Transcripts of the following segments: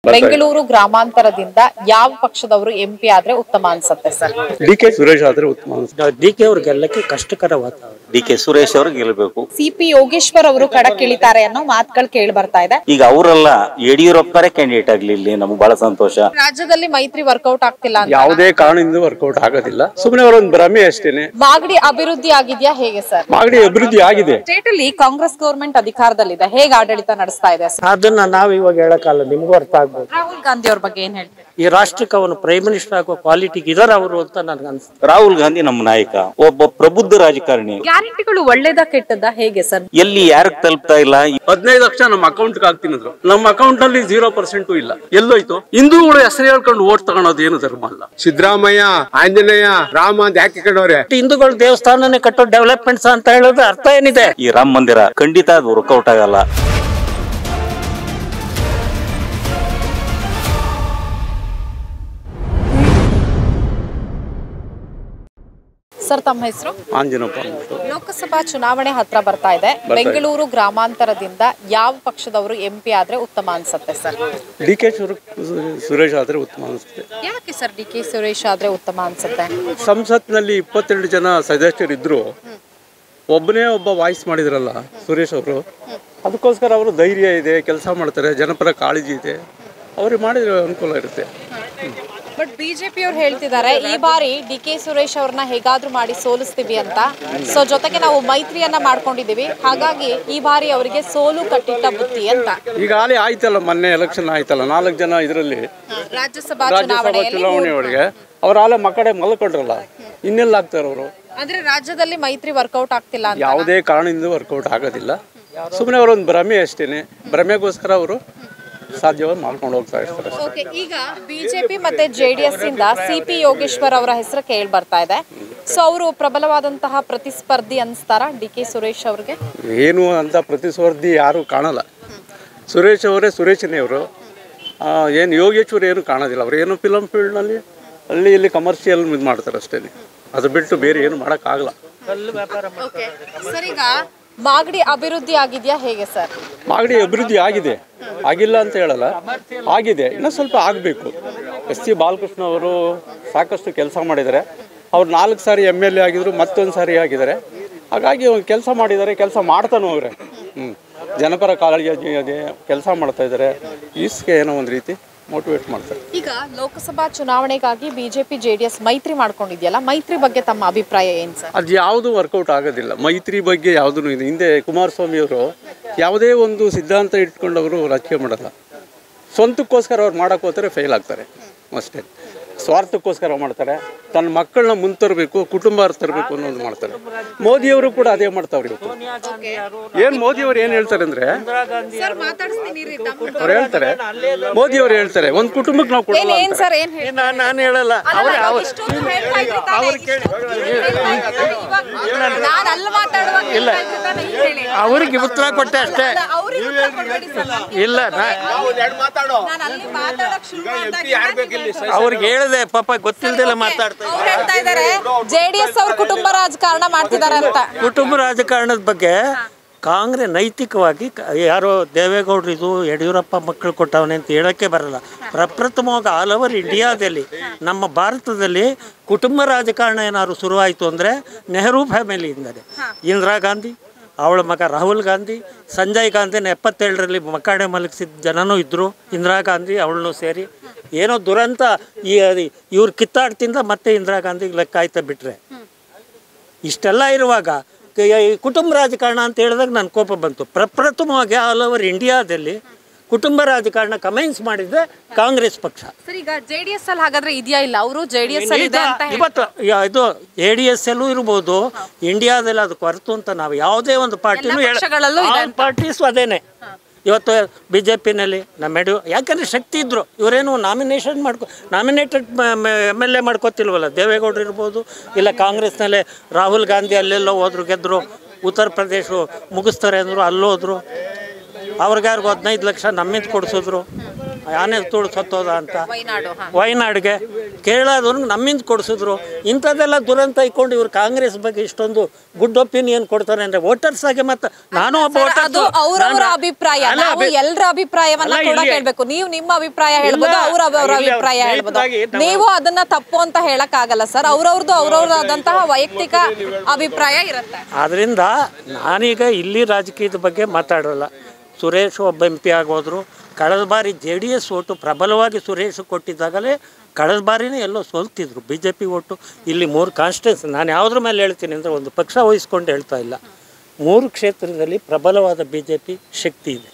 ಬೆಂಗಳೂರು ಗ್ರಾಮಾಂತರದಿಂದ ಯಾವ ಪಕ್ಷದವರು ಎಂಪಿ ಆದ್ರೆ ಉತ್ತಮ ಅನ್ಸುತ್ತೆ ಸರ್ ಡಿ ಕೆ ಸುರೇಶ್ ಆದ್ರೆ ಉತ್ತಮ ಅನ್ಸುತ್ತೆ ಡಿ ಕೆ ಅವ್ರ ಗೆಲ್ಲಕ್ಕೆ ಕಷ್ಟಕರ ವಾತಾವರಣ ಡಿ ಕೆ ಸುರೇಶ್ ಅವ್ರು ಗೆಲ್ಲಬೇಕು ಸಿ ಪಿ ಯೋಗೇಶ್ವರ್ ಅವರು ಕಣಕ್ಕಿಳಿತಾರೆ ಅನ್ನೋ ಮಾತುಗಳು ಕೇಳಿ ಬರ್ತಾ ಇದೆ ಈಗ ಅವರಲ್ಲ ಯಡಿಯೂರಪ್ಪರೇ ಕ್ಯಾಂಡಿಡೇಟ್ ಆಗ್ಲಿ ಇಲ್ಲಿ ನಮ್ಗೆ ಬಹಳ ಸಂತೋಷ ರಾಜ್ಯದಲ್ಲಿ ಮೈತ್ರಿ ವರ್ಕೌಟ್ ಆಗ್ತಿಲ್ಲ ಅಂತ ಯಾವುದೇ ಕಾರಣದಿಂದ ವರ್ಕೌಟ್ ಆಗೋದಿಲ್ಲ ಸುಮ್ಮನೆ ಅವರೊಂದು ಭ್ರಮೆ ಅಷ್ಟೇನೆ ಮಾಗಡಿ ಅಭಿವೃದ್ಧಿ ಆಗಿದ್ಯಾ ಹೇಗೆ ಸರ್ ಮಾಗಡಿ ಅಭಿವೃದ್ಧಿ ಆಗಿದೆ ಸ್ಟೇಟ್ ಅಲ್ಲಿ ಕಾಂಗ್ರೆಸ್ ಗೌರ್ಮೆಂಟ್ ಅಧಿಕಾರದಲ್ಲಿದೆ ಹೇಗೆ ಆಡಳಿತ ನಡೆಸ್ತಾ ಇದೆ ಸರ್ ಅದನ್ನ ನಾವು ಇವಾಗ ಹೇಳಕ್ಕಾಗಲ್ಲ ನಿಮ್ಗೂ ಅರ್ಥ ಆಗ್ಬೋದು ರಾಹುಲ್ ಗಾಂಧಿ ಅವ್ರ ಬಗ್ಗೆ ಏನ್ ಹೇಳ್ತೀವಿ ಈ ರಾಷ್ಟ್ರಕ್ಕೆ ಅವನು ಪ್ರೈಮ್ ಮಿನಿಸ್ಟರ್ ಆಗುವ ಕ್ವಾಲಿಟಿಗೆ ಇದಾರ ಅವರು ಅಂತ ನನ್ಗೆ ಅನ್ಸುತ್ತೆ ರಾಹುಲ್ ಗಾಂಧಿ ನಮ್ಮ ನಾಯಕ ಒಬ್ಬ ಪ್ರಬುದ್ಧ ರಾಜಕಾರಣಿ ಗ್ಯಾರಂಟಿಗಳು ಒಳ್ಳೇದಾ ಕೆಟ್ಟದ್ದಾ ಹೇಗೆ ಸರ್ ಎಲ್ಲಿ ಯಾರಿಗೆ ತಲುಪ್ತಾ ಇಲ್ಲ ಹದಿನೈದು ಲಕ್ಷ ನಮ್ಮ ಅಕೌಂಟ್ ಹಾಕ್ತಿನಿದ್ರು ನಮ್ಮ ಅಕೌಂಟ್ ಅಲ್ಲಿ ಜೀರೋ ಪರ್ಸೆಂಟ್ ಇಲ್ಲ ಎಲ್ಲೋಯ್ತು ಹಿಂದೂಗಳು ಹೆಸರು ಹೇಳ್ಕೊಂಡು ಓಟ್ ತಗೊಳೋದು ಏನು ಧರ್ಮ ಅಲ್ಲ ಸಿದ್ದರಾಮಯ್ಯ ಆಂಜನೇಯ ರಾಮ ಅಂತ ಯಾಕೆ ಕಂಡವ್ರೆ ಹಿಂದೂಗಳು ದೇವಸ್ಥಾನನೇ ಕಟ್ಟೋ ಡೆವಲಪ್ಮೆಂಟ್ಸ್ ಅಂತ ಹೇಳೋದು ಅರ್ಥ ಏನಿದೆ ಈ ರಾಮ ಮಂದಿರ ಖಂಡಿತ ಅದು ವರ್ಕೌಟ್ ಆಗಲ್ಲ ಸರ್ ತಮ್ಮ ಹೆಸರು ಆಂಜನಪ್ಪ ಅಂದ್ಬಿಟ್ಟು ಲೋಕಸಭಾ ಚುನಾವಣೆ ಹತ್ರ ಬರ್ತಾ ಇದೆ ಬೆಂಗಳೂರು ಗ್ರಾಮಾಂತರದಿಂದ ಯಾವ ಪಕ್ಷದವರು ಎಂಪಿ ಆದ್ರೆ ಉತ್ತಮ ಅನ್ಸುತ್ತೆ ಸರ್ ಡಿ ಕೆ ಸುರೇಶ್ ಆದ್ರೆ ಉತ್ತಮ ಅನ್ಸುತ್ತೆ ಯಾಕೆ ಸರ್ ಡಿ ಕೆ ಸುರೇಶ್ ಆದ್ರೆ ಉತ್ತಮ ಅನ್ಸುತ್ತೆ ಸಂಸತ್ನಲ್ಲಿ ಇಪ್ಪತ್ತೆರಡು ಜನ ಸದಸ್ಯರಿದ್ರು ಒಬ್ಬನೇ ಒಬ್ಬ ವಾಯ್ಸ್ ಮಾಡಿದ್ರಲ್ಲ ಸುರೇಶ್ ಅವರು ಅದಕ್ಕೋಸ್ಕರ ಅವರು ಧೈರ್ಯ ಇದೆ ಕೆಲಸ ಮಾಡ್ತಾರೆ ಜನಪರ ಕಾಳಜಿ ಇದೆ ಅವ್ರಿಗೆ ಮಾಡಿದ್ರೆ ಅನುಕೂಲ ಇರುತ್ತೆ ಬಟ್ ಬಿಜೆಪಿ ಅವ್ರು ಹೇಳ್ತಿದ್ದಾರೆ ಈ ಬಾರಿ ಡಿ ಕೆ ಸುರೇಶ್ ಅವ್ರನ್ನ ಹೇಗಾದ್ರೂ ಮಾಡಿ ಸೋಲಿಸ್ತೀವಿ ಅಂತ ಸೊ ಜೊತೆಗೆ ನಾವು ಮೈತ್ರಿಯನ್ನ ಮಾಡ್ಕೊಂಡಿದೀವಿ ಹಾಗಾಗಿ ಈ ಬಾರಿ ಅವರಿಗೆ ಸೋಲು ಕಟ್ಟಿಟ್ಟ ಬುತ್ತಿ ಅಂತ ಈಗ ಆಲೆ ಆಯ್ತಲ್ಲ ಮೊನ್ನೆ ಎಲೆಕ್ಷನ್ ಆಯ್ತಲ್ಲ ನಾಲ್ಕು ಜನ ಇದರಲ್ಲಿ ರಾಜ್ಯಸಭಾ ರಾಜ್ಯಸಭಾ ಚುನಾವಣೆಯಲ್ಲಿ ಚುನಾವಣೆ ಒಳಗೆ ಅವ್ರು ಆಲೆ ಮಕ್ಕಡೆ ಮಲ್ಕೊಂಡ್ರಲ್ಲ ಇನ್ನೆಲ್ಲ ಆಗ್ತಾರೆ ಅವರು ಅಂದ್ರೆ ರಾಜ್ಯದಲ್ಲಿ ಮೈತ್ರಿ ವರ್ಕೌಟ್ ಆಗ್ತಿಲ್ಲ ಅಂತ ಯಾವುದೇ ಕಾರಣದಿಂದ ವರ್ಕೌಟ್ ಆಗೋದಿಲ್ಲ ಸುಮ್ಮನೆ ಅವರೊಂದು ಭ್ರಮೆ ಅಷ್ಟೇನೆ ಭ್ರಮೆಗೋಸ್ಕರ ಅವರು ಸಾಧ್ಯವಾಗಿ ಮಾಡ್ಕೊಂಡು ಹೋಗ್ತಾ ಇರ್ತಾರೆ ಓಕೆ ಈಗ ಬಿಜೆಪಿ ಮತ್ತೆ ಜೆಡಿಎಸ್ ಇಂದ ಸಿ ಪಿ ಯೋಗೇಶ್ವರ್ ಅವರ ಹೆಸರು ಕೇಳಿ ಬರ್ತಾ ಇದೆ ಸೊ ಅವರು ಪ್ರಬಲವಾದಂತಹ ಪ್ರತಿಸ್ಪರ್ಧಿ ಅನ್ಸ್ತಾರ ಡಿ ಕೆ ಸುರೇಶ್ ಅವ್ರಿಗೆ ಏನು ಅಂತ ಪ್ರತಿಸ್ಪರ್ಧಿ ಯಾರು ಕಾಣಲ್ಲ ಸುರೇಶ್ ಅವರೇ ಸುರೇಶನೇ ಅವರು ಏನು ಯೋಗೇಶ್ವರ್ ಏನು ಕಾಣೋದಿಲ್ಲ ಅವ್ರು ಏನು ಫಿಲಮ್ ಫೀಲ್ಡ್ನಲ್ಲಿ ಅಲ್ಲಿ ಇಲ್ಲಿ ಕಮರ್ಷಿಯಲ್ ಇದು ಮಾಡ್ತಾರೆ ಅಷ್ಟೇ ಅದು ಬಿಟ್ಟು ಬೇರೆ ಏನು ಮಾಡೋಕ್ಕಾಗಲ್ಲ ಓಕೆ ಸರ್ ಈಗ ಮಾಗಡಿ ಅಭಿವೃದ್ಧಿ ಆಗಿದೆಯಾ ಹೇಗೆ ಸರ್ ಮಾಗಡಿ ಅಭಿವೃದ್ಧಿ ಆಗಿದೆ ಆಗಿಲ್ಲ ಅಂತ ಹೇಳಲ್ಲ ಆಗಿದೆ ಇನ್ನೂ ಸ್ವಲ್ಪ ಆಗಬೇಕು ಎಸ್ ಸಿ ಬಾಲಕೃಷ್ಣ ಅವರು ಸಾಕಷ್ಟು ಕೆಲಸ ಮಾಡಿದ್ದಾರೆ ಅವ್ರು ನಾಲ್ಕು ಸಾರಿ ಎಮ್ ಎಲ್ ಎ ಆಗಿದ್ರು ಮತ್ತೊಂದು ಸಾರಿ ಆಗಿದ್ದಾರೆ ಹಾಗಾಗಿ ಅವ್ರು ಕೆಲಸ ಮಾಡಿದ್ದಾರೆ ಕೆಲಸ ಮಾಡ್ತಾನೂ ಅವರೇ ಹ್ಞೂ ಜನಪರ ಕಾಳಜಿ ಅದೇ ಕೆಲಸ ಮಾಡ್ತಾ ಇದ್ದಾರೆ ಈಸ್ಗೆ ಏನೋ ಒಂದು ರೀತಿ ಮೋಟಿವೇಟ್ ಮಾಡ್ತಾರೆ ಈಗ ಲೋಕಸಭಾ ಚುನಾವಣೆಗಾಗಿ ಬಿಜೆಪಿ ಜೆಡಿಎಸ್ ಮೈತ್ರಿ ಮಾಡ್ಕೊಂಡಿದ್ಯಲ್ಲ ಮೈತ್ರಿ ಬಗ್ಗೆ ತಮ್ಮ ಅಭಿಪ್ರಾಯ ಏನ್ ಸರ್ ಅದು ಯಾವುದು ವರ್ಕೌಟ್ ಆಗೋದಿಲ್ಲ ಮೈತ್ರಿ ಬಗ್ಗೆ ಯಾವುದೂ ಇದೆ ಹಿಂದೆ ಕುಮಾರಸ್ವಾಮಿ ಅವರು ಯಾವುದೇ ಒಂದು ಸಿದ್ಧಾಂತ ಇಟ್ಕೊಂಡು ಅವರು ರಾಜಕೀಯ ಮಾಡಲ್ಲ ಸ್ವಂತಕ್ಕೋಸ್ಕರ ಅವ್ರು ಮಾಡೋಕೆ ಹೋದರೆ ಫೇಲ್ ಆಗ್ತಾರೆ ಅಷ್ಟೇ ಸ್ವಾರ್ಥಕ್ಕೋಸ್ಕರ ಮಾಡ್ತಾರೆ ತನ್ನ ಮಕ್ಕಳನ್ನ ಮುಂತರಬೇಕು ಕುಟುಂಬ ತರಬೇಕು ಅನ್ನೋದು ಮಾಡ್ತಾರೆ ಮೋದಿಯವರು ಕೂಡ ಅದೇ ಮಾಡ್ತಾವ್ರಿ ಇವತ್ತು ಏನು ಮೋದಿಯವರು ಏನು ಹೇಳ್ತಾರೆ ಅಂದರೆ ಅವ್ರು ಹೇಳ್ತಾರೆ ಮೋದಿಯವರು ಹೇಳ್ತಾರೆ ಒಂದು ಕುಟುಂಬಕ್ಕೆ ನಾವು ಕೊಡಲ್ಲ ಏನ್ ಅಂತಾರೆ. ಸರ್ ಏನ್ ಹೇಳ್- ನಾನು ಹೇಳಲ್ಲ ಅಲ್ಲ, ಇವಾಗ ಇಷ್ಟೊಂದು ಹೇಳ್ತಾ ಇದ್ರಿ ತಾನೇ, ಇಷ್ಟೊಂದು ಹೇಳ್ತಾ ಇದ್ರಿ ಇವಾಗ ನಾನ್ ಅಲ್ಲಿ ಮಾತಾಡುವಾಗ ಹೇಳ್ತಾ ಇದ್ರಿ ತಾನೇ, ಈಗ ಹೇಳಿ. ಅವ್ರಿಗೆ ಉತ್ತರ ಕೊಟ್ಟೆ ಅಷ್ಟೇ ಅಲ್ಲ, ಅವ್ರಿಗೆ ಉತ್ತರ ಕೊಡ್ಬೇಡಿ ಸರ್, ನಮ್ಗೆ ಇಲ್ಲ ನಾ ನಾನು ಅಲ್ಲಿ ಮಾತಾಡಕ್ ಶುರು ಮಾಡ್ದಾಗಿಂದ ಅವ್ರಿಗೆ ಹೇಳಿದೆ ಪಾಪ ಗೊತ್ತಿಲ್ದೆಲ್ಲ ಮಾತಾಡ್ತಾ ಅವ್ರು ಹೇಳ್ತಾ ಇದಾರೆ ಜೆಡಿಎಸ್ ಅವ್ರ ಕುಟುಂಬ ರಾಜಕಾರಣ ಮಾಡ್ತಿದಾರೆ ಅಂತ ಕುಟುಂಬ ರಾಜಕಾರಣದ ಬಗ್ಗೆ ಕಾಂಗ್ರೆಸ್ ನೈತಿಕವಾಗಿ ಕ- ಯಾರೋ ದೇವೇಗೌಡರು ಇದು ಯಡಿಯೂರಪ್ಪ ಮಕ್ಕಳು ಕೊಟ್ಟವನೆ ಅಂತ ಹೇಳೋಕ್ಕೆ ಬರಲ್ಲ ಪ್ರಪ್ರಥಮವಾಗಿ ಆಲ್ ಓವರ್ ಇಂಡಿಯಾದಲ್ಲಿ ನಮ್ಮ ಭಾರತದಲ್ಲಿ ಕುಟುಂಬ ರಾಜಕಾರಣ ಏನಾದ್ರು ಶುರುವಾಯಿತು ಅಂದರೆ ನೆಹರು ಫ್ಯಾಮಿಲಿಯಿಂದಲೇ ಇಂದಿರಾ ಗಾಂಧಿ ಅವಳ ಮಗ ರಾಹುಲ್ ಗಾಂಧಿ ಸಂಜಯ್ ಗಾಂಧಿನ ಎಪ್ಪತ್ತೇಳರಲ್ಲಿ ಮಕ್ಕಡೆ ಮಲಗಿಸಿದ ಜನನೂ ಇದ್ದರು ಇಂದಿರಾ ಗಾಂಧಿ ಅವಳನ್ನು ಸೇರಿ ಏನೋ ದುರಂತ ಈ ಇವ್ರು ಕಿತ್ತಾಡ್ತಿಂದ ಮತ್ತೆ ಇಂದಿರಾ ಗಾಂಧಿಗೆ ಲೆಕ್ಕ ಆಯ್ತಾ ಬಿಟ್ರೆ ಇಷ್ಟೆಲ್ಲ ಇರುವಾಗ ಕ- ಈ ಕುಟುಂಬ ರಾಜಕಾರಣ ಅಂತ ಹೇಳಿದಾಗ ನನ್ನ ಕೋಪ ಬಂತು ಪ್ರಪ್ರಥಮವಾಗಿ ಆಲ್ ಓವರ್ ಇಂಡಿಯಾದಲ್ಲಿ ಕುಟುಂಬ ರಾಜಕಾರಣ ಕಮೆನ್ಸ್ ಮಾಡಿದ್ರೆ ಕಾಂಗ್ರೆಸ್ ಪಕ್ಷ ಸರ್ ಈಗ ಜೆಡಿಎಸ್ ಅಲ್ಲಿ ಹಾಗಾದ್ರೆ ಇದೆಯಾ ಇಲ್ಲ ಅವರು ಜೆಡಿಎಸ್ ಅಲ್ಲಿ ಇದೆ ಅಂತ ಹೇಳಿ- ಇವತ್ತು ಯಾ- ಇದು ಎ ಡಿ ಎಸ್ ಎಲ್ಲೂ ಇರ್ಬೋದು ಇಂಡಿಯಾದಲ್ಲಿ ಅದು ಕೊರತು ಅಂತ ನಾವು ಯಾವುದೇ ಒಂದು ಪಾರ್ಟಿನೂ ಪಕ್ಷಗಳಲ್ಲೂ ಇದೆ ಅಂತ. ಪಾರ್ಟೀಸು ಅದೇನೆ ಇವತ್ತು ಬಿ ಜೆ ಪಿನಲ್ಲಿ ನಮ್ಮ ಯಡಿಯೂ ಯಾಕಂದರೆ ಶಕ್ತಿ ಇದ್ದರು ಇವರೇನು ನಾಮಿನೇಷನ್ ಮಾಡ್ಕೊ ನಾಮಿನೇಟೆಡ್ ಎಮ್ ಎಲ್ ಎ ಮಾಡ್ಕೋತಿಲ್ವಲ್ಲ ದೇವೇಗೌಡರು ಇರ್ಬೋದು ಇಲ್ಲ ಕಾಂಗ್ರೆಸ್ನಲ್ಲೇ ರಾಹುಲ್ ಗಾಂಧಿ ಅಲ್ಲೆಲ್ಲೋ ಹೋದ್ರು ಗೆದ್ದರು ಉತ್ತರ ಪ್ರದೇಶ ಮುಗಿಸ್ತಾರೆ ಅಂದರು ಅಲ್ಲೋದ್ರು ಅವ್ರಿಗಾರ್ಗು ಹದಿನೈದು ಲಕ್ಷ ನಮ್ಮಿಂದ ಕೊಡಿಸಿದ್ರು ಆನೆ ತುಳು ಸತ್ತೋದ ಅಂತ ವಯನಾಡು ಹಾ ವಯನಾಡ್ಗೆ ಕೇರಳದವ್ರಿಗೆ ನಮ್ಮಿಂದ ಕೊಡಿಸಿದ್ರು ಇಂಥದ್ದೆಲ್ಲ ದುರಂತ ಇಟ್ಕೊಂಡು ಇವ್ರು ಕಾಂಗ್ರೆಸ್ ಬಗ್ಗೆ ಇಷ್ಟೊಂದು ಗುಡ್ ಒಪಿನಿಯನ್ ಕೊಡ್ತಾರೆ ಅಂದ್ರೆ ವೋಟರ್ಸ್ ಆಗಿ ಮತ್ತೆ ನಾನು ಒಬ್ಬ ಸರ್, ಅದು voters. ಅವ್ರವ್ರ ನಾನು- ಅಭಿಪ್ರಾಯ ಅಲ್ಲ, ನಾವು ಅಭಿ- ಎಲ್ಲರ ಅಭಿಪ್ರಾಯವನ್ನ ಅಲ್ಲ, ಕೂಡ ಇಲ್ಲಿ- ಕೇಳ್ಬೇಕು ನೀವು ನಿಮ್ಮ ಅಭಿಪ್ರಾಯ ಹೇಳ್ಬೋದು ಇಲ್ಲ, ಅವ್ರ ಅವ್ರ ಇಲ್ಲಿ ಅವ್ರ ಅಭಿಪ್ರಾಯ ಹೇಳ್ಬೋದು ಸ್ನೇಹಿತರಾಗಿ ನಾವು- ನೀವು ಅದನ್ನ ತಪ್ಪು ಅಂತ ಹೇಳಕ್ ಆಗಲ್ಲ ಸರ್ ಅವ್ರವ್ರದ್ದು ಅವ್ರವ್ರದಾದಂತಹ ವೈಯಕ್ತಿಕ ಅಭಿಪ್ರಾಯ ಇರುತ್ತೆ ಆದ್ರಿಂದ ನಾನೀಗ ಇಲ್ಲಿ ರಾಜಕೀಯದ ಬಗ್ಗೆ ಮಾತಾಡೋಲ್ಲ ಸುರೇಶ್ ಒಬ್ಬ ಎಂ ಪಿ ಆಗೋದ್ರು ಕಳೆದ ಬಾರಿ ಜೆ ಡಿ ಎಸ್ ಓಟು ಪ್ರಬಲವಾಗಿ ಸುರೇಶ್ ಕೊಟ್ಟಿದ್ದಾಗಲೇ ಕಳೆದ ಬಾರಿನೇ ಎಲ್ಲೋ ಸೋಲ್ತಿದ್ರು ಬಿ ಜೆ ಪಿ ಓಟು ಇಲ್ಲಿ ಮೂರು ಕಾನ್ಸ್ಟಿಟ್ಯೂನ್ಸ್ ನಾನು ಯಾವುದ್ರ ಮೇಲೆ ಹೇಳ್ತೀನಿ ಅಂದರೆ ಒಂದು ಪಕ್ಷ ವಹಿಸ್ಕೊಂಡು ಹೇಳ್ತಾ ಇಲ್ಲ ಮೂರು ಕ್ಷೇತ್ರದಲ್ಲಿ ಪ್ರಬಲವಾದ ಬಿ ಜೆ ಪಿ ಶಕ್ತಿ ಇದೆ